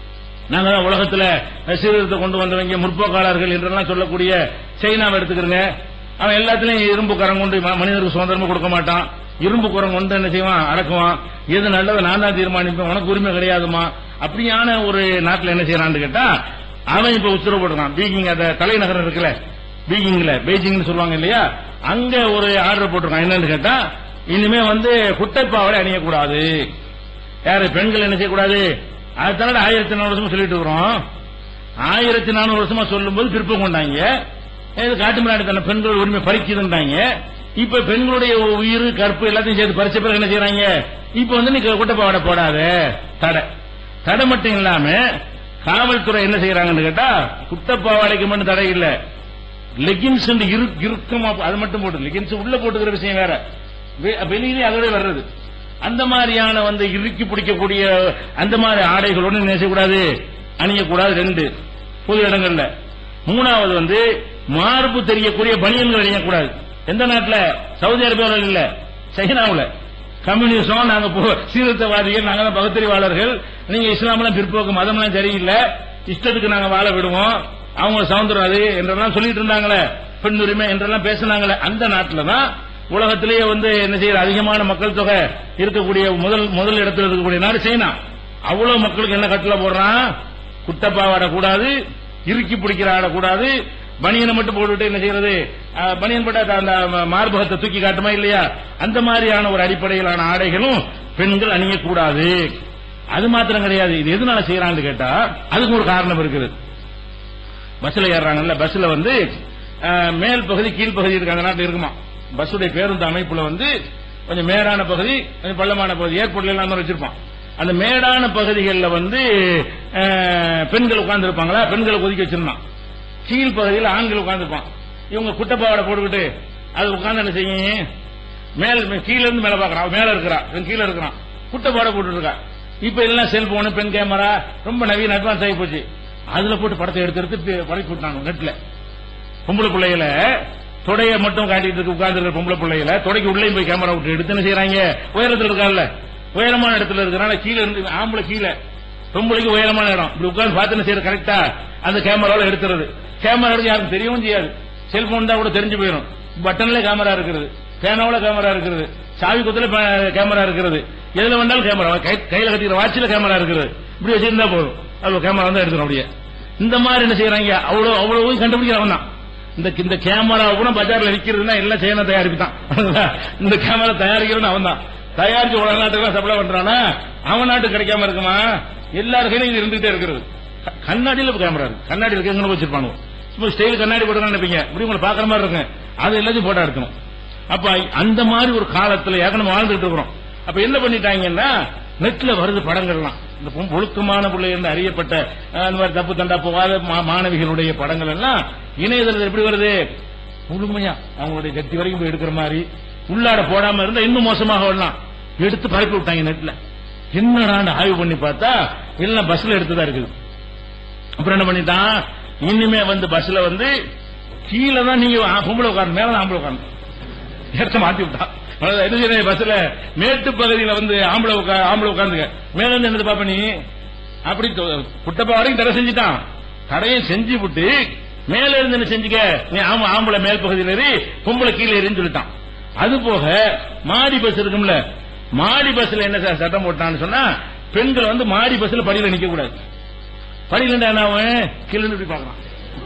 நாங்க தான் உலகத்துல சீர்திருத்தம் கொண்டு வந்தவங்க முற்போக்காளர்கள் என்றெல்லாம் சொல்லக்கூடிய சைனாவை எடுத்துக்கிறங்க அவன் எல்லாத்துலயும் இரும்பு கரம் கொண்டு ம- மனிதருக்கு சுதந்திரமா கொடுக்க மாட்டான் இரும்பு குரம் கொண்டு என்ன செய்வான் அடக்குவான் எது நல்லது நான் தான் தீர்மானிப்பேன் உனக்கு உரிமை கிடையாதுமா அப்படியான ஒரு நாட்டுல என்ன செய்யறான்னு கேட்டா அவன் இப்ப உத்தரவு போடுறான் பீஜிங் அந்த தலைநகரம் இருக்குல்ல பீஜிங்ல பெய்ஜிங்னு சொல்லுவாங்க இல்லையா அங்க ஒரு ஆர்டர் போட்டிருக்கான் என்னன்னு கேட்டா இனிமே வந்து குட்டைப்பாவடை அணியக்கூடாது யாரு பெண்கள் என்ன செய்யக்கூடாது அதுதான ஆயிரத்தி நானூறு வருஷமா சொல்லிட்டு இருக்கிறோம் ஆயிரத்தி நானூறு வருஷமா சொல்லும்போது பிற்பம் கொண்டாங்க இது காட்டுமிராண்டி தன்னை பெண்கள் உரிமை பறிக்குதுன்றாங்க இப்ப பெண்களுடைய உயிர் கற்பு எல்லாத்தையும் சேர்த்து பறிச்ச பிறகு என்ன செய்யறாங்க இப்ப வந்து நீ குட்டப்பாவடை போடாத தடை தடை மட்டும் இல்லாம காவல்துறை என்ன செய்யறாங்கன்னு கேட்டா குட்டப்பாவாடைக்கு மட்டும் தடை இல்ல லெகின்ஸ் இறுக்கமா அது மட்டும் போட்டு லெகின்ஸ் உள்ள போட்டுக்கிற விஷயம் வேற வெ- வெளியிலே அதோட வர்றது அந்த மாதிரியான வந்து இறுக்கி பிடிக்கக்கூடிய அந்த மாதிரி ஆடைகளோடு என்ன செய்யக்கூடாது அணியக்கூடாது ரெண்டு பொது இடங்கள்ல மூணாவது வந்து மார்பு தெரியக்கூடிய பனியன்கள் அணியக்கூடாது எந்த நாட்டுல சவுதி அரேபியாவில் இல்ல சைனாவுல கம்யூனிசம் நாங்க போ- சீர்திருத்தவாதிகள் நாங்க தான் பகுத்தறிவாளர்கள் நீங்க இஸ்லாம்லாம் பிற்போக்கு மதம்லாம் சரியில்லை இஷ்டத்துக்கு நாங்க வாழ விடுவோம் அவங்க சவுந்தரம் அது என்றெல்லாம் சொல்லிட்டு இருந்தாங்களே பெண் உரிமை என்றெல்லாம் பேசினாங்களே அந்த நாட்டுல தான் உலகத்திலேயே வந்து என்ன செய்யற அதிகமான மக்கள் தொகை இருக்கக்கூடிய முதல் முதல் இடத்துல இருக்கக்கூடிய நாடு சைனா அவ்வளவு மக்களுக்கு என்ன கட்டளை போடுறான் குட்டப்பாவாட கூடாது இறுக்கி பிடிக்கிற ஆடக்கூடாது பனியனை மட்டும் போட்டுட்டு என்ன செய்யறது அஹ், பனியன் போட்டா அந்த மார்பகத்தை தூக்கி காட்டுமா இல்லையா அந்த மாதிரியான ஒரு அடிப்படையிலான ஆடைகளும் பெண்கள் அணியக்கூடாது அது மாத்திரம் கிடையாது இது எதனால செய்யறான்னு கேட்டா அதுக்கு ஒரு காரணம் இருக்குது பஸ்ல ஏறாங்கல்ல பஸ்ல வந்து அஹ், மேல் பகுதி கீழ் பகுதி இருக்கு அந்த நாட்டில் இருக்குமா பஸ்ஸுடைய பேருந்து அமைப்புல வந்து கொஞ்சம் மேடான பகுதி கொஞ்சம் பள்ளமான பகுதி ஏர்போர்ட்ல எல்லாம் அந்த மாதிரி வச்சிருப்பான் அந்த மேடான பகுதிகளில் வந்து அஹ், பெண்கள் உட்கார்ந்து இருப்பாங்களா பெண்களை ஒதுக்கி வச்சிருந்தான் கீழ் பகுதியில் ஆண்கள் உட்கார்ந்துருப்பான் இவங்க குட்டப்பாவடை போட்டுக்கிட்டு அது உட்கார்ந்து என்ன செய்யும் மேல் கீழ இருந்து மேல பாக்குறான் அவன் மேல இருக்கிறான் இவன் கீழ இருக்கிறான் குட்டப்பாடை போட்டு இருக்கா இப்ப எல்லாம் செல்போனு பெண் கேமரா ரொம்ப நவீன அட்வான்ஸ் ஆகி போச்சு அதுல போட்டு படத்தை எடுத்து எடுத்து படைச்சு விட்டாங்க நெட்ல பொம்பளை பிள்ளைகள தொடைய மட்டும் காட்டிட்டு இருக்கு உட்கார்ந்து இருக்கிற பொம்பளை பிள்ளைகள தொடைக்கு உள்ளே போய் கேமரா விட்டு எடுத்து என்ன செய்யறாங்க உயரத்துல இருக்கான்ல உயரமான இடத்துல இருக்கிறனால கீழே இருந்து ஆம்பளை கீழே பொம்பளைக்கு உயரமான இடம் இப்படி உட்கார்ந்து பார்த்து என்ன செய்யற கரெக்டா அந்த கேமரால எடுத்துறது கேமரா எடுத்து யாருக்கும் தெரியவும் செய்யாது செல்போன் தான் கூட தெரிஞ்சு போயிடும் பட்டன்ல கேமரா இருக்கிறது பேனாவுல கேமரா இருக்கிறது சாவி குத்துல பே- கேமரா இருக்கிறது எதுல வந்தாலும் கேமரா கை- கையில கட்டிக்கிற வாட்சில கேமரா இருக்கிறது இப்படி வச்சிருந்தா போதும் அது கேமரா தான் எடுக்கணும் அப்படியே இந்த மாதிரி என்ன செய்யறாங்க அவ்வளவு அவ்வளவு கண்டுபிடிக்கிறவன் தான் இந்த இந்த கேமரா கூட பஜார்ல விற்கிறதுனா எல்லாம் சைனா தயாரிப்பு தான் இந்த கேமரா தயாரிக்கிறவன் அவன் தான் தயாரிச்சு உலக நாட்டுக்கு சப்ளை பண்றானா அவன் நாட்டுக்கு கிடைக்காம இருக்குமா எல்லார் கையிலும் இது இருந்துகிட்டே இருக்கிறது க- கண்ணாடியில கேமரா இருக்கு கண்ணாடியில் இருக்கு எங்க வச்சிருப்பாங்க சும்மா ஸ்டைல் கண்ணாடி போட்டு நினைப்பீங்க இப்படி உங்களை பாக்குற மாதிரி இருக்கும் அது எல்லாத்தையும் போட்டோ எடுக்கணும் அப்ப அந்த மாதிரி ஒரு காலத்துல ஏற்கனவே வாழ்ந்துட்டு இருக்கிறோம் அப்ப என்ன பண்ணிட்டாங்கன்னா நெட்ல வருது படங்கள்லாம் இந்த பொம்- ஒழுக்கமான பிள்ளை என்று அறியப்பட்ட அஹ், அந்த மாதிரி தப்பு தண்டா போகாத மா- மாணவிகளுடைய படங்கள் எல்லாம் இணையதளத்தில் எப்படி வருது முழுமையா அவங்களுடைய கத்தி வரைக்கும் போய் எடுக்கிற மாதிரி உள்ளாட போடாம இருந்தா இன்னும் மோசமாக வரலாம் எடுத்து பரப்பி விட்டாங்க நெட்ல என்னடான்னு ஆய்வு பண்ணி பார்த்தா எல்லாம் பஸ்ல எடுத்துதான் இருக்குது அப்புறம் என்ன பண்ணிட்டான் இனிமே வந்து பஸ்ல வந்து கீழே தான் நீங்க ஆ- பொம்பளை உட்காரணும் மேல தான் ஆம்பளை உட்காரணும் இடத்த மாத்தி விட்டான் அதாவது என்ன செய்யற பஸ்ல மேட்டு பகுதியில வந்து ஆம்பளை உட்கா ஆம்பளை உட்காந்துங்க மேல இருந்து என்னது பாப்ப நீ அப்படி தொ- குட்டப்பா வரைக்கும் தடை செஞ்சுட்டான் தடையை செஞ்சு விட்டு மேல இருந்து என்ன செஞ்சுக்க நீ ஆமா ஆம்பளை மேல் பகுதியில ஏறி பொம்பளை கீழே ஏறின்னு சொல்லிட்டான் அது போக மாடி பஸ் இருக்கும்ல மாடி பஸ்ல என்ன சார் சட்டம் போட்டான்னு சொன்னா பெண்கள் வந்து மாடி பஸ்ல படியில நிக்க கூடாது படியில இருந்தா என்ன ஆகும்? கீழ இருந்து இப்படி பாக்குறான்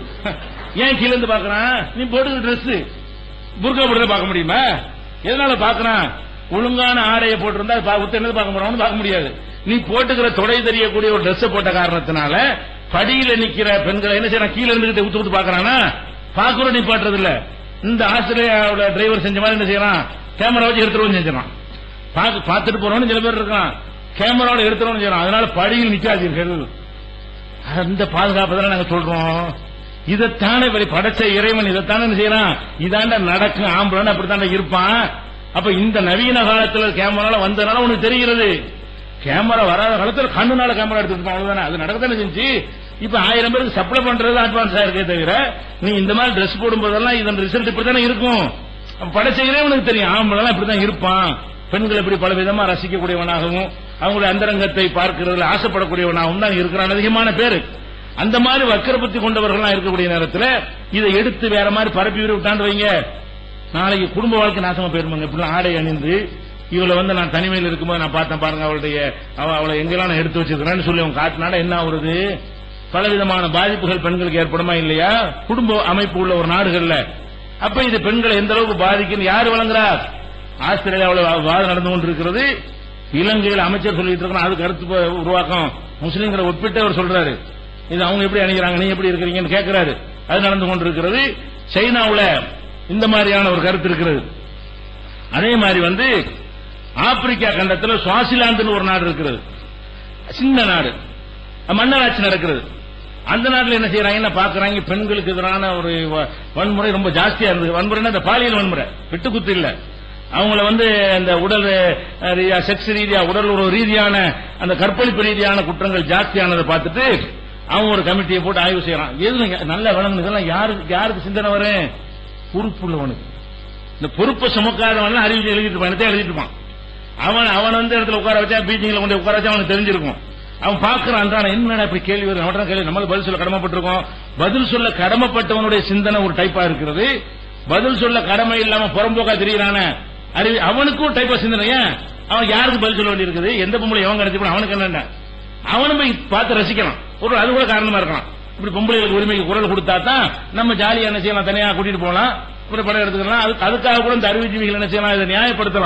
ஏன் கீழ இருந்து பாக்குறான் நீ போட்டுக்கிற ட்ரெஸ் புர்கா போட்டு பார்க்க முடியுமா எதனால பாக்குறான் ஒழுங்கான ஆடையை போட்டிருந்தா பா- உத்து என்னது பார்க்க முடியும் பார்க்க முடியாது நீ போட்டுக்கிற தொடை தெரியக்கூடிய ஒரு Dress போட்ட காரணத்தினால படியில நிக்கிற பெண்களை என்ன செய்யறான் கீழ இருந்துகிட்டு உத்து உத்து பாக்குறானா பாக்குறோம் நீ பாட்டுறது இல்ல இந்த ஆஸ்திரேலியாவோட டிரைவர் செஞ்ச மாதிரி என்ன செய்யறான் கேமரா வச்சு எடுத்துருவோம் செஞ்சான் பாத்து- பார்த்துட்டு போறவனு சில பேர் இருக்கான் கேமராவோட எடுத்துருவோம் செய்யறான் அதனால படியில் நிக்காதீர்கள் அந்த பாதுகாப்பு தானே நாங்க சொல்றோம் இதைத்தானே இப்படி படைச்ச இறைவன் இதைத்தானே என்ன செய்யறான் இதாண்ட நடக்கும் ஆம்பளை அப்படித்தானே இருப்பான் அப்ப இந்த நவீன காலத்துல கேமரால வந்ததுனால உனக்கு தெரிகிறது கேமரா வராத காலத்துல கண்ணுனால கேமரா எடுத்துட்டு அவ்வளவுதானே அது நடக்கத்தானே செஞ்சு இப்ப ஆயிரம் பேருக்கு சப்ளை பண்றது அட்வான்ஸா இருக்கே தவிர நீ இந்த மாதிரி Dress போடும்போதெல்லாம் இதன் ரிசல்ட் இப்படித்தானே இருக்கும் அப்ப படைச்ச இறைவனுக்கு தெரியும் ஆம்பளை இப்படிதான் இருப்பான் பெண்கள் எப்படி பல விதமா ரசிக்கக்கூடியவனாகவும் அவங்களுடைய அந்தரங்கத்தை பார்க்கிறதுல ஆசைப்படக்கூடியவனாகவும் தான் இருக்கிறான் அதிகமான பேரு அந்த மாதிரி வக்கர புத்தி கொண்டவர்கள்லாம் இருக்கக்கூடிய நேரத்தில் இதை எடுத்து வேற மாதிரி பரப்பி விட்டான்னு வைங்க நாளைக்கு குடும்ப வாழ்க்கை நாசமா போயிருமாங்க இப்படிலாம் ஆடை அணிந்து இவளை வந்து நான் தனிமையில் இருக்கும்போது நான் பார்த்தேன் பாருங்க அவளுடைய அவ- அவளை எங்கெல்லாம் நான் எடுத்து வச்சிருக்கிறேன்னு சொல்லி அவன் காட்டினால என்ன ஆகுறது பலவிதமான பாதிப்புகள் பெண்களுக்கு ஏற்படுமா இல்லையா குடும்ப அமைப்பு உள்ள ஒரு நாடுகள்ல அப்ப இது பெண்களை எந்த அளவுக்கு பாதிக்கும் யாரு வழங்குறார் ஆஸ்திரேலியாவில் வா- வாதம் நடந்து கொண்டிருக்கிறது இலங்கையில் அமைச்சர் சொல்லிட்டு இருக்கணும் அதுக்கு அடுத்து ப- உருவாக்கம் முஸ்லீம்களை ஒப்பிட்டு அவர் சொல்றாரு இது அவங்க எப்படி அணிகிறாங்க நீங்க எப்படி இருக்கிறீங்கன்னு கேட்கிறாரு அது நடந்து கொண்டிருக்கிறது சைனாவுல இந்த மாதிரியான ஒரு கருத்து இருக்கிறது அதே மாதிரி வந்து ஆப்பிரிக்கா கண்டத்தில் சுவாசிலாந்துன்னு ஒரு நாடு இருக்கிறது சின்ன நாடு மன்னராட்சி நடக்கிறது அந்த நாட்டில் என்ன செய்யறாங்கன்னா பாக்குறாங்க பெண்களுக்கு எதிரான ஒரு வ- வன்முறை ரொம்ப ஜாஸ்தியா இருந்தது வன்முறைன்னா இந்த பாலியல் வன்முறை விட்டுக்குத்து இல்ல அவங்கள வந்து அந்த உடல் அஹ், ரீதியா செக்ஸ் ரீதியா உடல் உறவு ரீதியான அந்த கற்பழிப்பு ரீதியான குற்றங்கள் ஜாஸ்தியானதை பார்த்துட்டு அவன் ஒரு கமிட்டியை போட்டு ஆய்வு செய்யறான் எது நல்ல விளங்குது இதெல்லாம் யாருக்கு யாருக்கு சிந்தனை வரும் பொறுப்புள்ளவனுக்கு இந்த பொறுப்பை சுமக்காதவன் அறிவிச்சு எழுதிட்டு இருப்பான் என்னத்தையும் எழுதிட்டு இருப்பான் அவன் அவன் வந்து இடத்துல உட்கார வச்சா பீச்சிங்ல கொண்டு உட்கார வச்சா அவனுக்கு தெரிஞ்சிருக்கும் அவன் பாக்குறான் என்னடா இப்படி கேள்வி வருது அவன் கேள்வி நம்ம பதில் சொல்ல கடமைப்பட்டிருக்கோம் பதில் சொல்ல கடமைப்பட்டவனுடைய சிந்தனை ஒரு டைப்பா இருக்கிறது பதில் சொல்ல கடமை இல்லாம புறம்போக்கா தெரியறான அறிவி அவனுக்கும் ஒரு டைப்பா சிந்தனை ஏன் அவன் யாருக்கு பதில் சொல்ல வேண்டியிருக்குது எந்த பொம்பளை எவன் கிடைச்சி அவனுக்கு என்ன அவனும் போய் பார்த்து ரசிக்கலாம் ஒரு அது கூட காரணமா இருக்கலாம் இப்படி பொம்பளைகளுக்கு உரிமைக்கு குரல் கொடுத்தா தான் நம்ம ஜாலியா என்ன செய்யலாம் தனியா கூட்டிட்டு போகலாம் இப்படி படம் எடுத்துக்கலாம் அதுக்கு அதுக்காக கூட இந்த அறிவுஜீவிகள் என்ன செய்யலாம் இதை நியாயப்படுத்தலாம்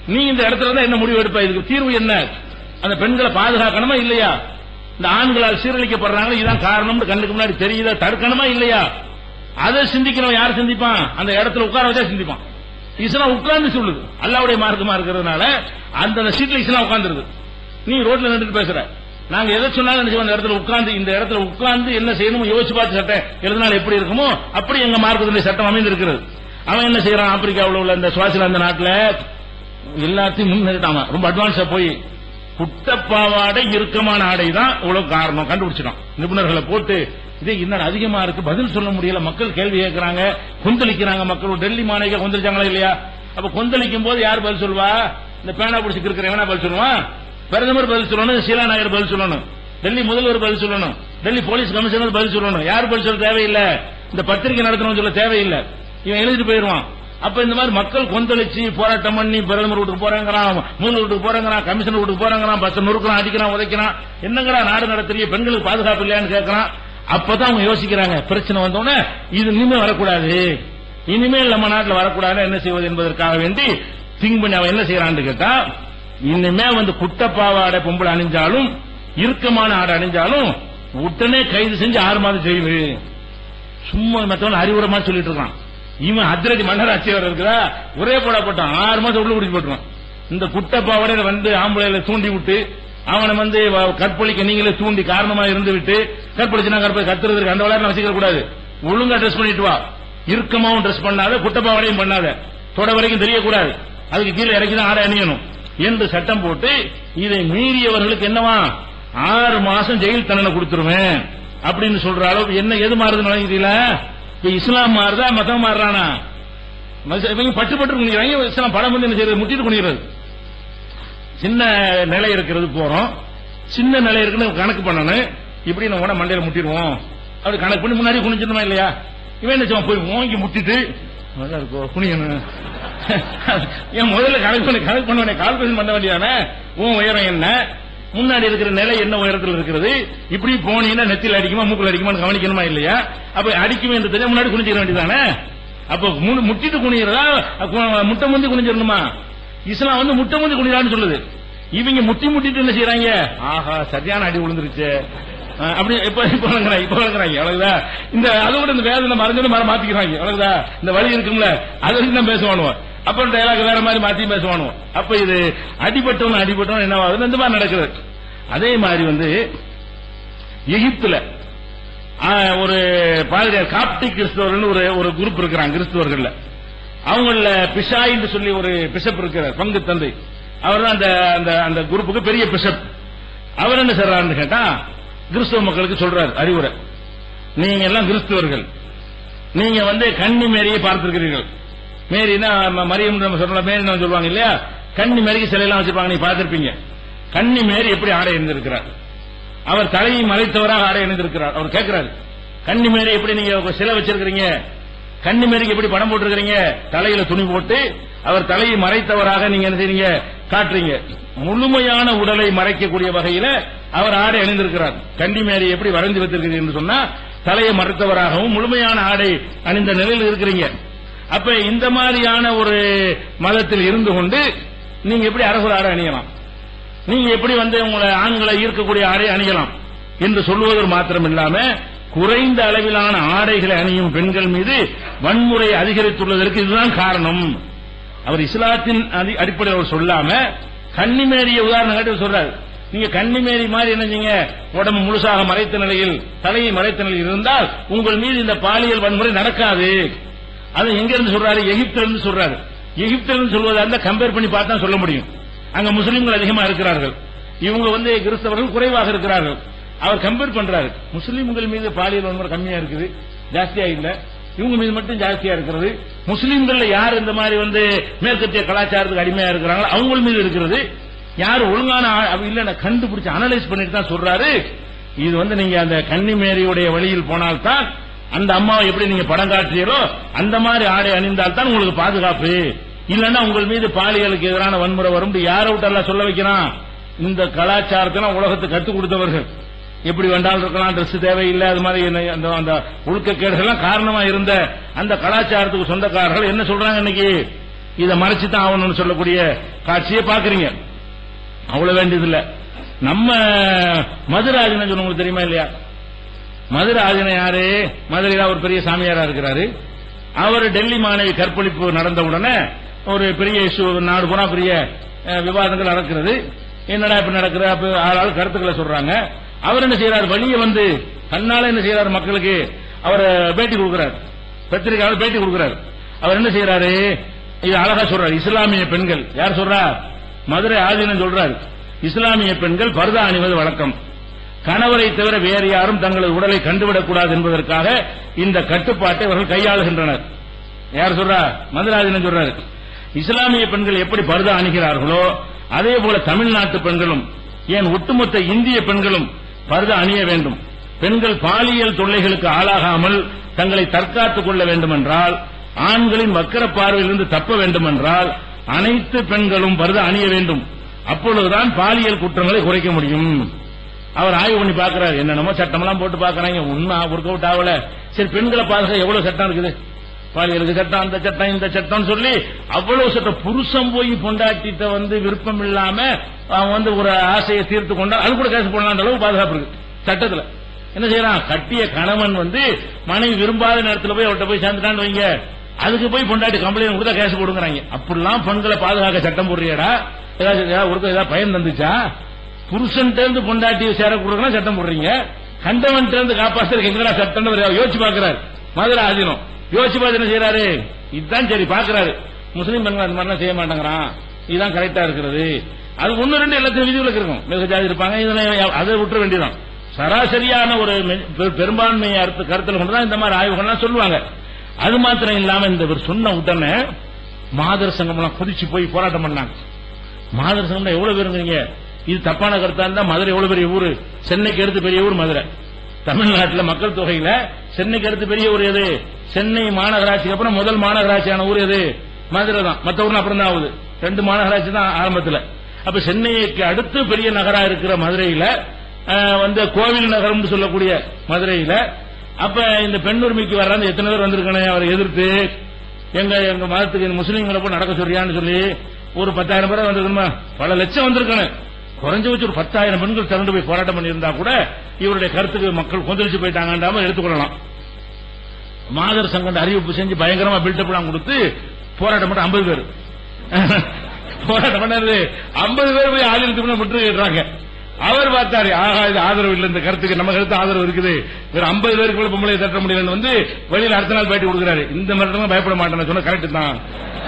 நீ இந்த இடத்துல தான் என்ன முடிவு எடுப்ப இதுக்கு தீர்வு என்ன அந்த பெண்களை பாதுகாக்கணுமா இல்லையா இந்த ஆண்களால் சீரழிக்கப்படுறாங்க இதுதான் காரணம்னு கண்ணுக்கு முன்னாடி தெரியுதா தடுக்கணுமா இல்லையா அதை சிந்திக்கிறவன் யார் சிந்திப்பான் அந்த இடத்துல உட்கார வச்சா சிந்திப்பான் இஸ்லாம் உட்கார்ந்து சொல்லுது அல்லாவுடைய மார்க்கமா இருக்கிறதுனால அந்த சீட்ல இஸ்லாம் உட்கார்ந்துருது நீ ரோட்ல நின்றுட்டு பேசுற நாங்க எதை சொன்னாலும் நினைச்சு அந்த இடத்துல உட்கார்ந்து இந்த இடத்துல உட்கார்ந்து என்ன செய்யணும் யோசிச்சு பார்த்து சட்டம் எழுதினால் எப்படி இருக்குமோ அப்படி எங்க மார்க்கத்தினுடைய சட்டம் அமைந்திருக்கிறது அவன் என்ன செய்யறான் ஆப்பிரிக்காவில் உள்ள இந்த சுவாசிலாந்த நாட்டுல எல்லாத்தையும் முன்னேறிட்டான் ரொம்ப அட்வான்ஸா போய் குட்டப்பாவாடை இறுக்கமான ஆடை தான் இவ்வளவு காரணம் கண்டுபிடிச்சிட்டான் நிபுணர்களை போட்டு இது இன்னும் அதிகமா இருக்கு பதில் சொல்ல முடியல மக்கள் கேள்வி கேட்கறாங்க கொந்தளிக்கிறாங்க மக்கள் டெல்லி மாநில கொந்தளிச்சாங்களா இல்லையா அப்ப கொந்தளிக்கும் போது யார் பதில் சொல்வா இந்த பேனா பிடிச்சி இருக்கிறவனா பதில் சொல்லுவான் பிரதமர் பதில் சொல்லணும் ஷீலா நாயர் பதில் சொல்லணும் டெல்லி முதல்வர் பதில் சொல்லணும் டெல்லி போலீஸ் கமிஷனர் பதில் சொல்லணும் யார் பதில் சொல்ல தேவையில்லை இந்த பத்திரிகை நடத்தணும் சொல்ல தேவையில்லை இவன் எழுதிட்டு போயிடுவான் அப்ப இந்த மாதிரி மக்கள் கொந்தளிச்சு போராட்டம் பண்ணி பிரதமர் வீட்டுக்கு போறாங்கிறான் மூணு வீட்டுக்கு போறாங்கிறான் கமிஷனர் வீட்டுக்கு போறாங்கிறான் பஸ் நொறுக்கிறான் அடிக்கிறான் உதைக்கிறான் என்னங்கிறா நாடு நடத்துறிய பெண்களுக்கு பாதுகாப்பு இல்லையான்னு கேட்கறான் அப்பதான் அவங்க யோசிக்கிறாங்க பிரச்சனை வந்தோடனே இது இனிமே வரக்கூடாது இனிமேல் நம்ம நாட்டில் வரக்கூடாது என்ன செய்வது என்பதற்காக வேண்டி திங்க் பண்ணி அவன் என்ன செய்யறான்னு கேட்டா இனிமே வந்து குட்டப்பாவாடை பொம்பளை அணிஞ்சாலும் இறுக்கமான ஆடை அணிஞ்சாலும் உடனே கைது செஞ்சு ஆறு மாதம் ஜெயிலு சும்மா மத்தவன் அறிவுரமா சொல்லிட்டு இருக்கான் இவன் அதிரடி மன்னராட்சியவர் இருக்கிறா ஒரே போடா போட்டான் ஆறு மாசம் உள்ள குடிச்சு போட்டுருவான் இந்த குட்டப்பாவோட வந்து ஆம்பளையில தூண்டி விட்டு அவனை வந்து வ- கற்பழிக்க நீங்களே தூண்டி காரணமா இருந்து விட்டு கற்பழிச்சுனா கற்ப கத்துறதுக்கு அந்த விளையாட்டு வச்சுக்க கூடாது ஒழுங்கா ட்ரெஸ் பண்ணிட்டு வா இறுக்கமாவும் ட்ரெஸ் பண்ணாத குட்டப்பாவோடையும் பண்ணாத தொட வரைக்கும் தெரியக்கூடாது அதுக்கு கீழே இறக்கி தான் ஆடை அணியணும் என்று சட்டம் போட்டு இதை மீறியவர்களுக்கு என்னவா ஆறு மாசம் ஜெயில் தண்டனை கொடுத்துருவேன் அப்படின்னு சொல்ற அளவுக்கு என்ன எது மாறுதுன்னு நினைக்கிறீங்களா இப்ப இஸ்லாம் மாறுதா மதம் மாறுறானா மச- இவங்க பட்டு பட்டு குனிகிறாங்க இஸ்லாம் படம் வந்து என்ன செய்யறது முட்டிட்டு குனிகிறது சின்ன நிலை இருக்கிறது போறோம் சின்ன நிலை இருக்குன்னு கணக்கு பண்ணணும் இப்படி நம்ம உடனே மண்டையில முட்டிடுவோம் அப்படி கணக்கு பண்ணி முன்னாடி குனிச்சிருமா இல்லையா இவன் என்ன செய்வான் போய் ஓங்கி முட்டிட்டு நல்லா இருக்கோ குனியணும் ஏன் முதல்ல கணக்கு பண்ணி கணக்கு பண்ண வேண்டிய கால்குலேஷன் பண்ண வேண்டியதானே உன் உயரம் என்ன முன்னாடி இருக்கிற நிலை என்ன உயரத்தில் இருக்கிறது இப்படி போனீங்கன்னா நெத்தியில் அடிக்குமா மூக்கில் அடிக்குமான்னு கவனிக்கணுமா இல்லையா அப்ப அடிக்குமே என்று தெரியும் முன்னாடி குனிச்சிட வேண்டியதானே அப்ப மு- முட்டிட்டு குனிகிறதா கு- முட்டை முந்தி குனிஞ்சிடணுமா இஸ்லாம் வந்து முட்டை முந்தி குனிறான்னு சொல்லுது இவங்க முட்டி முட்டிட்டு என்ன செய்யறாங்க ஆஹா சரியான அடி விழுந்துருச்சு அஹ் அப்படி இப்ப இப்ப வழங்குறாங்க இப்ப வழங்குறாங்க அவ்வளவுதான் இந்த அதோட இந்த வேதனை மறைஞ்சோட மரம் மாத்திக்கிறாங்க அவ்வளவுதான் இந்த வழி இருக்கும்ல அது வரைக்கும் தான் பேசுவானுவோம் அப்புறம் டயலாக் வேற மாதிரி மாத்தி பேசுவானுவோம் அப்ப இது அடிபட்டவன் அடிபட்டவன் என்ன ஆகுது இந்த மாதிரி நடக்குது அதே மாதிரி வந்து எகிப்துல ஆ, ஒரு பாதிரியார் காப்டிக் கிறிஸ்தவர்கள் ஒரு ஒரு குரூப் இருக்கிறாங்க கிறிஸ்தவர்கள்ல அவங்கள பிஷாயின்னு சொல்லி ஒரு பிஷப் இருக்கிறார் பங்கு தந்தை அவர் தான் அந்த அந்த அந்த குரூப்புக்கு பெரிய பிஷப் அவர் என்ன சொல்றாருன்னு கேட்டா கிறிஸ்தவ மக்களுக்கு சொல்றாரு அறிவுரை நீங்க எல்லாம் கிறிஸ்தவர்கள் நீங்க வந்து கன்னி மேரியை பார்த்திருக்கிறீர்கள் மேரினா ம- மரியம் நம்ம சொல்றோம் மேரி நம்ம சொல்லுவாங்க இல்லையா கன்னி மேரிக்கு சிலையெல்லாம் வச்சிருப்பாங்க நீ பார்த்திருப்பீங்க கன்னி மேரி எப்படி ஆடை இருந்திருக்கிறார் அவர் தலையை மறைத்தவராக ஆடை அணிந்திருக்கிறார் அவர் கேட்கிறாரு கன்னி மேரி எப்படி நீங்க ஒரு சிலை வச்சிருக்கிறீங்க கன்னி மேரிக்கு எப்படி படம் போட்டிருக்கிறீங்க தலையில துணி போட்டு அவர் தலையை மறைத்தவராக நீங்க என்ன செய்றீங்க காட்டுறீங்க முழுமையான உடலை மறைக்கக்கூடிய வகையில அவர் ஆடை அணிந்திருக்கிறார் கன்னி மேரி எப்படி வரைந்து வைத்திருக்கிறீங்க என்று சொன்னா தலையை மறைத்தவராகவும் முழுமையான ஆடை அணிந்த நிலையில் இருக்கிறீங்க அப்ப இந்த மாதிரியான ஒரு மதத்தில் இருந்து கொண்டு நீங்க எப்படி அரசு ஆடை அணியலாம் நீங்க எப்படி வந்து உங்களை ஆண்களை ஈர்க்கக்கூடிய ஆடை அணியலாம் என்று சொல்லுவதற்கு மாத்திரம் இல்லாம குறைந்த அளவிலான ஆடைகளை அணியும் பெண்கள் மீது வன்முறை அதிகரித்துள்ளதற்கு இதுதான் காரணம் அவர் இஸ்லாத்தின் அடி- அடிப்படையில் அவர் சொல்லாம கன்னிமேரிய உதாரணம் காட்டி சொல்றாரு நீங்க கன்னிமேரி மாதிரி என்னஞ்சீங்க உடம்பு முழுசாக மறைத்த நிலையில் தலையை மறைத்த நிலையில் இருந்தால் உங்கள் மீது இந்த பாலியல் வன்முறை நடக்காது அது எங்க இருந்து சொல்றாரு எகிப்துல இருந்து சொல்றாரு எகிப்துல இருந்து சொல்வதா இருந்தா கம்பேர் பண்ணி பார்த்தா சொல்ல முடியும் அங்க முஸ்லிம்கள் அதிகமா இருக்கிறார்கள் இவங்க வந்து கிறிஸ்தவர்கள் குறைவாக இருக்கிறார்கள் அவர் கம்பேர் பண்றாரு முஸ்லிம்கள் மீது பாலியல் வன்முறை கம்மியா இருக்குது ஜாஸ்தியா இல்ல இவங்க மீது மட்டும் ஜாஸ்தியா இருக்கிறது முஸ்லிம்கள்ல யார் இந்த மாதிரி வந்து மேற்கத்திய கலாச்சாரத்துக்கு அடிமையா இருக்கிறாங்களோ அவங்க மீது இருக்கிறது யார் ஒழுங்கான ஆ- அப்படி இல்ல நான் கண்டுபிடிச்சு அனலைஸ் பண்ணிட்டு தான் சொல்றாரு இது வந்து நீங்க அந்த கன்னிமேரியுடைய வழியில் போனால்தான் அந்த அம்மாவை எப்படி நீங்க படம் காட்டுறீங்களோ அந்த மாதிரி ஆடை அணிந்தால் தான் உங்களுக்கு பாதுகாப்பு இல்லன்னா உங்கள் மீது பாலியலுக்கு எதிரான வன்முறை வரும் யாரை விட்டெல்லாம் சொல்ல வைக்கிறான் இந்த கலாச்சாரத்தை உலகத்துக்கு கற்றுக் கொடுத்தவர்கள் எப்படி வேண்டாலும் இருக்கலாம் Dress தேவையில்லை அது மாதிரி என்ன- அந்த அந்த ஒழுக்கக்கேடுகள்லாம் காரணமா இருந்த அந்த கலாச்சாரத்துக்கு சொந்தக்காரர்கள் என்ன சொல்றாங்க இன்னைக்கு இதை மறைச்சு தான் ஆகணும்னு சொல்லக்கூடிய காட்சியை பாக்குறீங்க அவ்வளவு வேண்டியதில்ல நம்ம மதுராஜன் சொன்னவங்களுக்கு தெரியுமா இல்லையா மதுராஜன யாரு மதுரையில ஒரு பெரிய சாமியாரா இருக்கிறாரு அவர் டெல்லி மாணவி கற்பழிப்பு நடந்த உடனே ஒரு பெரிய இஷ்யூ நாடு பூரா பெரிய அஹ், விவாதங்கள் நடக்கிறது என்னடா இப்ப நடக்குது அப்ப ஆள் ஆள் கருத்துக்களை சொல்றாங்க அவர் என்ன செய்யறாரு வெளியே வந்து தன்னால என்ன செய்யறாரு மக்களுக்கு அவர் பேட்டி கொடுக்கிறார் பத்திரிகையாளர் பேட்டி கொடுக்கிறார் அவர் என்ன செய்யறாரு இது அழகா சொல்றாரு இஸ்லாமிய பெண்கள் யார் சொல்றா மதுரை ஆதீனம் சொல்றாரு இஸ்லாமிய பெண்கள் பர்தா அணிவது வழக்கம் கணவரை தவிர வேறு யாரும் தங்களது உடலை கண்டுவிடக்கூடாது என்பதற்காக இந்த கட்டுப்பாட்டை அவர்கள் கையாளுகின்றனர் யார் சொல்றா மதுராஜன் சொல்றாரு இஸ்லாமிய பெண்கள் எப்படி பருதா அணிகிறார்களோ அதே போல தமிழ்நாட்டு பெண்களும் ஏன் ஒட்டுமொத்த இந்திய பெண்களும் பருதா அணிய வேண்டும் பெண்கள் பாலியல் தொல்லைகளுக்கு ஆளாகாமல் தங்களை தற்காத்துக் கொள்ள வேண்டுமென்றால் ஆண்களின் வக்கர பார்வையிலிருந்து தப்ப வேண்டுமென்றால் அனைத்து பெண்களும் பருதா அணிய வேண்டும் அப்பொழுதுதான் பாலியல் குற்றங்களை குறைக்க முடியும் அவர் ஆய்வு பண்ணி பாக்குறாரு என்னென்னமோ சட்டமெல்லாம் போட்டு பாக்குறாங்க உண்மை ஒர்க் அவுட் ஆகல சரி பெண்களை பாதுகாக்க எவ்வளவு சட்டம் இருக்குது பாலியலுக்கு சட்டம் அந்த சட்டம் இந்த சட்டம் சொல்லி அவ்வளவு சட்டம் புருஷன் போய் பொண்டாட்டிட்ட வந்து விருப்பம் இல்லாம அவன் வந்து ஒரு ஆசையை தீர்த்து கொண்டா அது கூட கேஸ் போடலாம் அளவு பாதுகாப்பு இருக்கு சட்டத்துல என்ன செய்யறான் கட்டிய கணவன் வந்து மனைவி விரும்பாத நேரத்துல போய் அவர்கிட்ட போய் சேர்ந்துட்டான்னு வைங்க அதுக்கு போய் பொண்டாட்டி கம்ப்ளைண்ட் கொடுத்தா கேஸ் போடுங்கிறாங்க அப்படிலாம் பெண்களை பாதுகாக்க சட்டம் போடுறியடா ஏதாவது ஏதாவது ஒருத்தர் ஏதாவது பயன் தந்துச்சா புருஷன்ட்ட இருந்து பொண்டாட்டி சேர கொடுக்கணும் சட்டம் போடுறீங்க கண்டவன்ட்ட இருந்து காப்பாத்துறதுக்கு எங்கடா சட்டம் யோசிச்சு பாக்குறாரு மதுரை ஆதீனம் யோசிச்சு பார்த்து என்ன செய்யறாரு இதுதான் சரி பாக்குறாரு முஸ்லீம் பெண்கள் அந்த மாதிரிலாம் செய்ய மாட்டேங்கிறான் இதுதான் கரெக்டா இருக்கிறது அது ஒன்னு ரெண்டு எல்லாத்தையும் விதிவிலக்கு இருக்கும் மிக ஜாதி இருப்பாங்க இதனை அதை விட்டுற வேண்டியதான் சராசரியான ஒரு மெ- பெ- பெரும்பான்மை அர்த்த கருத்தில் கொண்டுதான் இந்த மாதிரி ஆய்வுகள்லாம் சொல்லுவாங்க அது மாத்திரம் இல்லாம இந்த இவர் சொன்ன உடனே மாதர் சங்கம்லாம் கொதிச்சு போய் போராட்டம் பண்ணாங்க மாதர் சங்கம் எவ்வளவு பேருங்கிறீங்க இது தப்பான கருத்தா இருந்தா மதுரை எவ்வளவு பெரிய ஊரு சென்னைக்கு அடுத்து பெரிய ஊர் மதுரை தமிழ்நாட்டில் மக்கள் தொகையில சென்னைக்கு அடுத்து பெரிய ஊர் எது சென்னை மாநகராட்சிக்கு அப்புறம் முதல் மாநகராட்சியான ஊர் எது மதுரை தான் மற்ற ஊர்ல அப்புறம் தான் ஆகுது ரெண்டு மாநகராட்சி தான் ஆரம்பத்தில் அப்ப சென்னைக்கு அடுத்து பெரிய நகரா இருக்கிற மதுரையில அஹ், வந்து கோவில் நகரம்னு சொல்லக்கூடிய மதுரையில அப்ப இந்த பெண் உரிமைக்கு வர்றாங்க எத்தனை பேர் வந்திருக்கணும் அவரை எதிர்த்து எங்க எங்க மதத்துக்கு இந்த முஸ்லீம்களை போய் நடக்க சொல்றியான்னு சொல்லி ஒரு பத்தாயிரம் பேர் வந்திருக்கணுமா பல லட்சம் வந்திருக்கணும் குறைஞ்சபட்சம் ஒரு பத்தாயிரம் பெண்கள் திரண்டு போய் போராட்டம் பண்ணியிருந்தா கூட இவருடைய கருத்துக்கு மக்கள் கொந்தளிச்சு போயிட்டாங்கன்றாம எடுத்துக்கொள்ளலாம் மாதர் சங்கம் அறிவிப்பு செஞ்சு பயங்கரமா பில்டப் எல்லாம் கொடுத்து போராட்டம் பண்ண ஐம்பது பேர் போராட்டம் பண்ணது ஐம்பது பேர் போய் ஆளுநருக்கு முற்று கேட்டுறாங்க அவர் பார்த்தாரு ஆகா இது ஆதரவு இல்லை இந்த கருத்துக்கு நம்ம கருத்து ஆதரவு இருக்குது வேற ஐம்பது பேருக்கு கூட பொம்பளை தட்ட முடியலன்னு வந்து வெளியில அடுத்த நாள் பேட்டி கொடுக்குறாரு இந்த மிரட்டலாம் பயப்பட மாட்டேன் சொன்ன கரெக்ட் தான்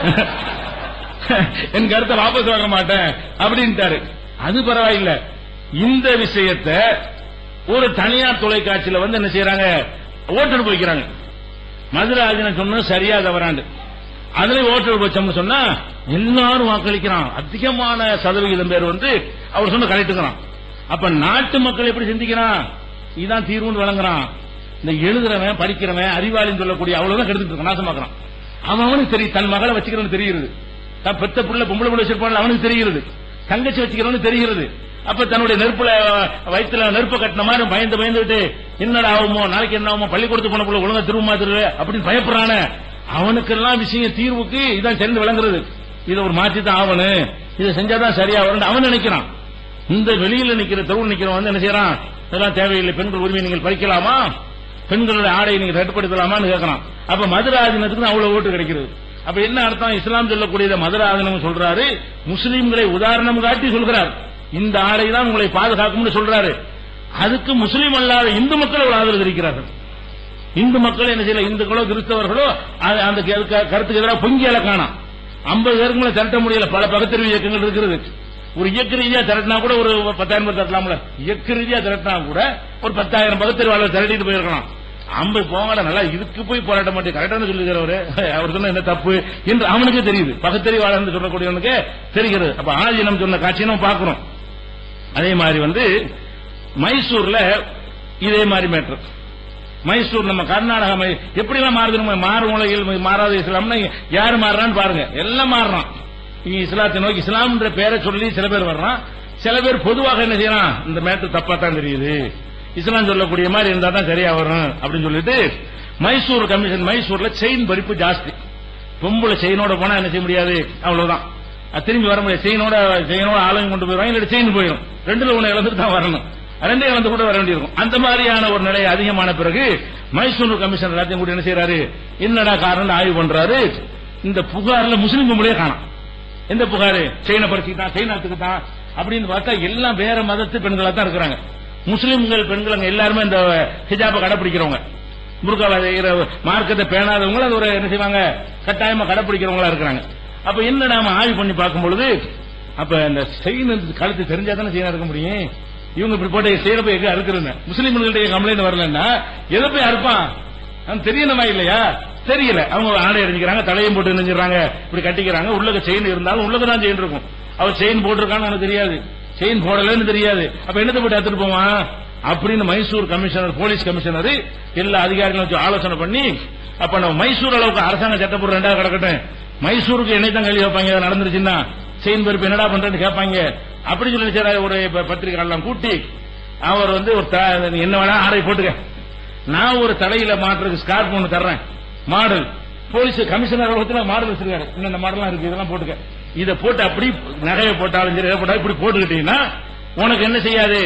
என் கருத்தை வாபஸ் வாங்க மாட்டேன் அப்படின்ட்டாரு அது பரவாயில்ல இந்த விஷயத்தை ஒரு தனியார் தொலைக்காட்சியில வந்து என்ன செய்யறாங்க ஓட்டெடுப்பு வைக்கிறாங்க மதுரை ஆஜின சொன்னது சரியா தவறாண்டு அதுல ஓட்டெடுப்பு வச்சோம்னு சொன்னா எல்லாரும் வாக்களிக்கிறான் அதிகமான சதவிகிதம் பேர் வந்து அவர் சொன்ன கரெக்டுக்கிறான் அப்ப நாட்டு மக்கள் எப்படி சிந்திக்கிறான் இதான் தீர்வுன்னு வழங்குறான் இந்த எழுதுறவன் படிக்கிறவன் அறிவாளின்னு சொல்லக்கூடிய அவ்வளவுதான் கெடுத்துட்டு இருக்கான் நாசமாக்குறான் அவன் அவனுக்கு தெரியும் தன் மகளை வச்சுக்கிறவனு தெரிகிறது தான் பெத்த புள்ள பொம்பளை புள்ள வச்சிருப்பான் அவனுக்கு தெரிகிறது தங்கச்சி வச்சுக்கிறவனு தெரிகிறது அப்ப தன்னுடைய நெருப்புல வயிற்றுல நெருப்பு கட்டின மாதிரி பயந்து பயந்துட்டு என்னடா ஆகுமோ நாளைக்கு என்ன ஆகுமோ பள்ளிக்கூடத்து போன புள்ள ஒழுங்கா திரும்ப திருவு அப்படின்னு பயப்படுறானே அவனுக்கெல்லாம் விஷயம் தீர்வுக்கு இதான் சேர்ந்து விளங்குறது இதை ஒரு மாற்றி தான் ஆகணும் இதை செஞ்சாதான் சரியா வரும் அவன் நினைக்கிறான் இந்த வெளியில நிக்கிற தெருவில் நிக்கிறவன் வந்து என்ன செய்யறான் இதெல்லாம் தேவையில்லை பெண்கள் உரிமையை நீங்கள் பறிக்கலாமா பெண்களுடைய ஆடையை நீங்க ரட்டுப்படுத்தலாமான்னு கேட்கறான் அப்ப மதுராதினத்துக்கு தான் அவ்வளவு ஓட்டு கிடைக்கிறது அப்ப என்ன அர்த்தம் இஸ்லாம் சொல்லக்கூடியத மதுராதினம் சொல்றாரு முஸ்லீம்களை உதாரணம் காட்டி சொல்கிறார் இந்த ஆடை தான் உங்களை பாதுகாக்கும்னு சொல்றாரு அதுக்கு முஸ்லீம் அல்லாத இந்து மக்கள் ஒரு ஆதரவு இருக்கிறார்கள் இந்து மக்கள் என்ன செய்யல இந்துக்களோ கிறிஸ்தவர்களோ அது- அந்த கரு- கருத்துக்கு எதிராக பொங்கி காணாம் ஐம்பது பேருக்கு மேல திரட்ட முடியல பல பகுத்தறிவு இயக்கங்கள் இருக்கிறது ஒரு இயக்க ரீதியா திரட்டினா கூட ஒரு பத்தாயிரம் பேர் திரட்டலாம்ல இயக்க ரீதியா திரட்டினா கூட ஒரு பத்தாயிரம் பகுத்தறிவாளர் திரட்டிட்டு போயிருக்கலாம் ஐம்பது போங்கடா நல்லா இதுக்கு போய் போராட்ட மாட்டேன் கரெக்டான சொல்லுகிறவரு அவர் சொன்ன என்ன தப்பு என்று அவனுக்கு தெரியுது பகுத்தறிவாளர் சொல்லக்கூடியவனுக்கு தெரிகிறது அப்ப ஆதீனம் சொன்ன காட்சியை நம்ம பார்க்கிறோம் அதே மாதிரி வந்து மைசூர்ல இதே மாதிரி மேட்டர் மைசூர் நம்ம கர்நாடகா மை- எப்படி எல்லாம் மாறுது நம்ம மாறும் உலகில் மாறாத இஸ்லாம்னா யாரு மாறுறான்னு பாருங்க எல்லாம் மாறுறான் இங்க இஸ்லாத்தை நோக்கி இஸ்லாம்ன்ற பேரை சொல்லி சில பேர் வர்றான் சில பேர் பொதுவாக என்ன செய்யறான் இந்த மேட்டர் தப்பா தான் தெரியுது இஸ்லாம் சொல்லக்கூடிய மாதிரி இருந்தா தான் சரியா வரும் அப்படின்னு சொல்லிட்டு மைசூர் கமிஷன் மைசூர்ல செயின் பறிப்பு ஜாஸ்தி பொம்பளை செயினோட போனா என்ன செய்ய முடியாது அவ்வளவுதான் அது திரும்பி வர முடியாது செயினோட செயினோட ஆளுங்க கொண்டு போயிருவாங்க இல்ல செயின் போயிடும் ரெண்டுல ஒண்ணு இழந்துட்டு தான் வரணும் ரெண்டே இழந்து கூட வர வேண்டியிருக்கும் அந்த மாதிரியான ஒரு நிலை அதிகமான பிறகு மைசூர் கமிஷன் எல்லாத்தையும் கூட என்ன செய்யறாரு என்னடா காரணம் ஆய்வு பண்றாரு இந்த புகார்ல முஸ்லீம் பொம்பளையே காணும் எந்த புகாரு செயினை பறிச்சுக்கிட்டான் செயினாத்துக்கு தான் அப்படின்னு பார்த்தா எல்லாம் வேற மதத்து பெண்களா தான் இருக்கிறாங்க முஸ்லிம்கள் பெண்கள் அங்க எல்லாருமே இந்த ஹிஜாபை கடைபிடிக்கிறவங்க முருகாவை செய்கிற மார்க்கத்தை பேணாதவங்க அது ஒரு என்ன செய்வாங்க கட்டாயமா கடைபிடிக்கிறவங்களா இருக்கிறாங்க அப்ப என்ன நாம ஆய்வு பண்ணி பார்க்கும் பொழுது அப்ப இந்த செயின் கழுத்து தெரிஞ்சா தானே செயினா இருக்க முடியும் இவங்க இப்படி போட்டு செய்யறப்ப எங்க அறுக்குறேன்னு முஸ்லீம்கள்ட்ட கம்ப்ளைண்ட் வரலன்னா எதை போய் அறுப்பான் அவன் தெரியணுமா இல்லையா தெரியல அவங்க ஆடை அடிஞ்சுக்கிறாங்க தலையும் போட்டு நினைஞ்சிடறாங்க இப்படி கட்டிக்கிறாங்க உள்ளக செயின் இருந்தாலும் உள்ளக தான் செயின் இருக்கும் அவர் செயின் போட்டிருக்கான்னு எனக்கு தெரியாது செயின் போடலன்னு தெரியாது அப்ப என்னத்தை போட்டு எடுத்துட்டு போவான் அப்படின்னு மைசூர் கமிஷனர் போலீஸ் கமிஷனர் எல்லா அதிகாரிகளும் வச்சு ஆலோசனை பண்ணி அப்ப நம்ம மைசூர் அளவுக்கு அரசாங்க சட்டப்பூர்வம் ரெண்டாவது கிடக்கட்டும் மைசூருக்கு என்னை தான் கல்வி வைப்பாங்க ஏதாவது நடந்துருச்சுன்னா செயின் பருப்பு என்னடா பண்றேன்னு கேட்பாங்க அப்படி சொல்லி சரி, ஒரு ப- பத்திரிகையாளர்லாம் கூட்டி அவர் வந்து ஒரு த- நீ என்ன வேணா ஆடை போட்டுக்க நான் ஒரு தலையில மாட்டுறதுக்கு ஸ்கார்ப் ஒன்று தர்றேன் மாடல் போலீஸ் கமிஷனர் அலுவலகத்துல மாடல் வச்சிருக்காரு இன்னும் இந்த மாடலாம் இருக்கு இதெல்லாம் போட்டுக்க இதை போட்டு அப்படி நகையை போட்டாலும் சரி எதை போட்டாலும் இப்படி போட்டுக்கிட்டீங்கன்னா உனக்கு என்ன செய்யாது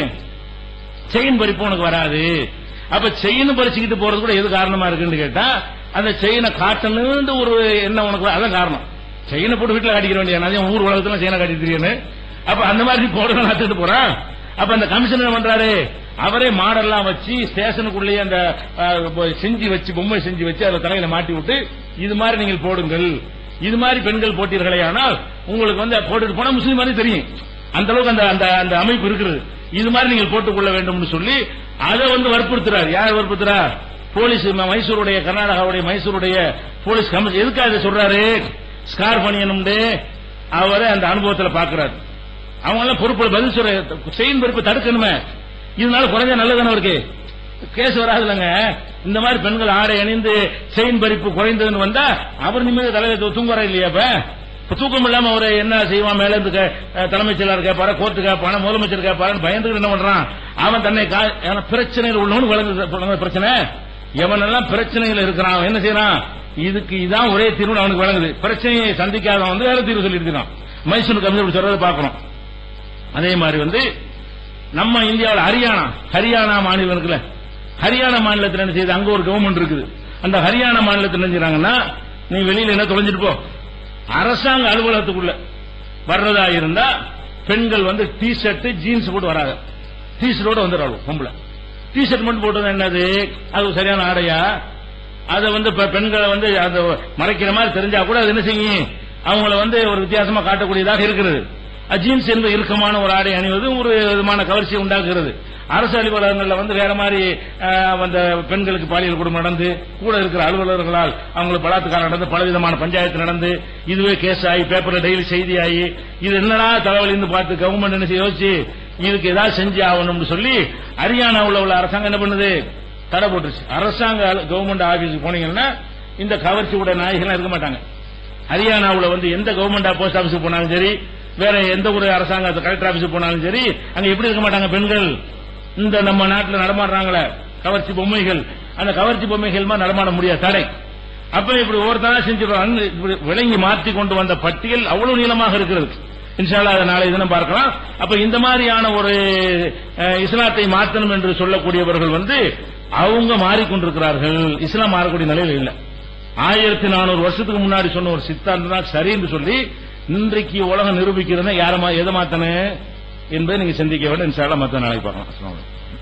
செயின் பறிப்பு உனக்கு வராது அப்ப செயின் பறிச்சுக்கிட்டு போறது கூட எது காரணமா இருக்குன்னு கேட்டா அந்த செயினை காட்டணும்னு ஒரு என்ன உனக்கு வ- அதான் காரணம் செயினை போட்டு வீட்டுல காட்டிக்கிற வேண்டிய நான் ஊர் உலகத்துல செயினை காட்டி தெரியுன்னு அப்ப அந்த மாதிரி போடணும் நடத்திட்டு போறான் அப்ப அந்த கமிஷனர் என்ன பண்றாரு அவரே மாடெல்லாம் வச்சு ஸ்டேஷனுக்குள்ளேயே அந்த அஹ், பொ- செஞ்சு வச்சு பொம்மை செஞ்சு வச்சு அதை தலையில மாட்டி விட்டு இது மாதிரி நீங்கள் போடுங்கள் இது மாதிரி பெண்கள் போட்டீர்களே ஆனால் உங்களுக்கு வந்து போட்டுட்டு போனா முஸ்லீம் மாதிரி தெரியும் அந்த அளவுக்கு அந்த அந்த அந்த அமைப்பு இருக்குது இது மாதிரி நீங்கள் போட்டுக்கொள்ள வேண்டும்னு சொல்லி அதை வந்து வற்புறுத்துறார் யார் வற்புறுத்துறார் போலீஸ் ம- மைசூருடைய கர்நாடகாவுடைய மைசூருடைய போலீஸ் கமிஷன் எதுக்காக இதை சொல்றாரு ஸ்கார் பண்ணியணும்னு அவரை அந்த அனுபவத்துல பாக்குறாரு அவங்க எல்லாம் பொறுப்பு பதில் சொல்ற செயின் பொறுப்பு தடுக்கணுமே இதனால குறைஞ்ச நல்லதானே இருக்கு கேஸ் வராதுலங்க இந்த மாதிரி பெண்கள் ஆடை அணிந்து செயின் பறிப்பு குறைந்ததுன்னு வந்தா அவர் நிம்மதி தலைவர் தூங்குறா இல்லையா இப்ப இப்ப தூக்கம் இல்லாம அவரை என்ன செய்வான் மேல இருந்து கே- அஹ் தலைமைச் செயலாளர் கேட்பாரு கோர்ட்டு கேட்பான முதலமைச்சர் கேட்பாருன்னு பயந்துட்டு என்ன பண்றான் அவன் தன்னை கா- ஏன்னா பிரச்சனையில் உள்ளவனு வழங்குது வழங்குது பிரச்சனை எவனெல்லாம் பிரச்சனையில் இருக்கிறான் அவன் என்ன செய்யறான் இதுக்கு இதான் ஒரே தீர்வு அவனுக்கு வழங்குது பிரச்சனையை சந்திக்காதவன் வந்து வேற தீர்வு சொல்லி இருக்கிறான் மைசூர் கமிஷன் சொல்றதை பார்க்கணும் அதே மாதிரி வந்து நம்ம இந்தியாவில் ஹரியானா ஹரியானா மாநிலம் இருக்குல்ல ஹரியானா மாநிலத்தில் என்ன செய்யுது அங்க ஒரு கவர்மெண்ட் இருக்குது அந்த ஹரியானா மாநிலத்தில் என்ன செய்றாங்கன்னா நீ வெளியில என்ன தொலைஞ்சிட்டு போ அரசாங்க அலுவலகத்துக்குள்ள வர்றதா இருந்தா பெண்கள் வந்து டி ஷர்ட் ஜீன்ஸ் போட்டு வராங்க டி ஷர்ட்டோட வந்துடுறாங்க பொம்பளை டி ஷர்ட் மட்டும் போட்டது என்னது அது ஒரு சரியான ஆடையா அதை வந்து இப்ப பெண்களை வந்து அந்த மறைக்கிற மாதிரி தெரிஞ்சா கூட அது என்ன செய்யும் அவங்கள வந்து ஒரு வித்தியாசமா காட்டக்கூடியதாக இருக்கிறது ஜீன்ஸ் என்பது இறுக்கமான ஒரு ஆடை அணிவது ஒரு விதமான கவர்ச்சியை உண்டாக்குகிறது அரசு அலுவலகங்கள்ல வந்து வேற மாதிரி அஹ், அந்த பெண்களுக்கு பாலியல் குடும்பம் நடந்து கூட இருக்கிற அலுவலர்களால் அவங்களுக்கு பலாத்காரம் நடந்து பலவிதமான பஞ்சாயத்து நடந்து இதுவே கேஸ் ஆகி பேப்பர்ல டெய்லி செய்தி ஆகி இது என்னடா தலைவலின்னு பார்த்து கவர்மெண்ட் என்ன செய்ய யோசிச்சு இதுக்கு ஏதாவது செஞ்சு ஆகணும்னு சொல்லி ஹரியானாவுல உள்ள அரசாங்கம் என்ன பண்ணுது தடை போட்டுருச்சு அரசாங்க கவர்மெண்ட் ஆபீஸுக்கு போனீங்கன்னா இந்த கவர்ச்சி உடைய நாயகெல்லாம் இருக்க மாட்டாங்க ஹரியானாவுல வந்து எந்த கவர்மெண்ட் போஸ்ட் ஆபீஸுக்கு போனாலும் சரி வேற எந்த ஒரு அரசாங்க கலெக்டர் ஆபீஸுக்கு போனாலும் சரி அங்க எப்படி இருக்க மாட்டாங்க பெண்கள் இந்த நம்ம நாட்டுல நடமாடுறாங்களே கவர்ச்சி பொம்மைகள் அந்த கவர்ச்சி பொம்மைகள் மாதிரி நடமாட முடியாது தடை அப்ப இப்படி ஒவ்வொருத்தரா செஞ்சிருவாங்க இப்படி விளங்கி மாற்றி கொண்டு வந்த பட்டியல் அவ்வளவு நீளமாக இருக்கிறது இன்ஷால்லா அதை நாளை தினம் பார்க்கலாம் அப்ப இந்த மாதிரியான ஒரு அஹ், இஸ்லாத்தை மாற்றணும் என்று சொல்லக்கூடியவர்கள் வந்து அவங்க மாறிக்கொண்டிருக்கிறார்கள் இஸ்லாம் மாறக்கூடிய நிலையில் இல்லை ஆயிரத்தி நானூறு வருஷத்துக்கு முன்னாடி சொன்ன ஒரு சித்தாந்தம் தான் சரி என்று சொல்லி இன்றைக்கு உலகம் நிரூபிக்கிறதுனா யாரை மா- எதை மாத்தணும் என்பதை நீங்க சிந்திக்க வேண்டும் இன்ஷால்லா மத்த நாளைக்கு பார்க்கலாம் அஸ்ஸலாமு அலைக்கும்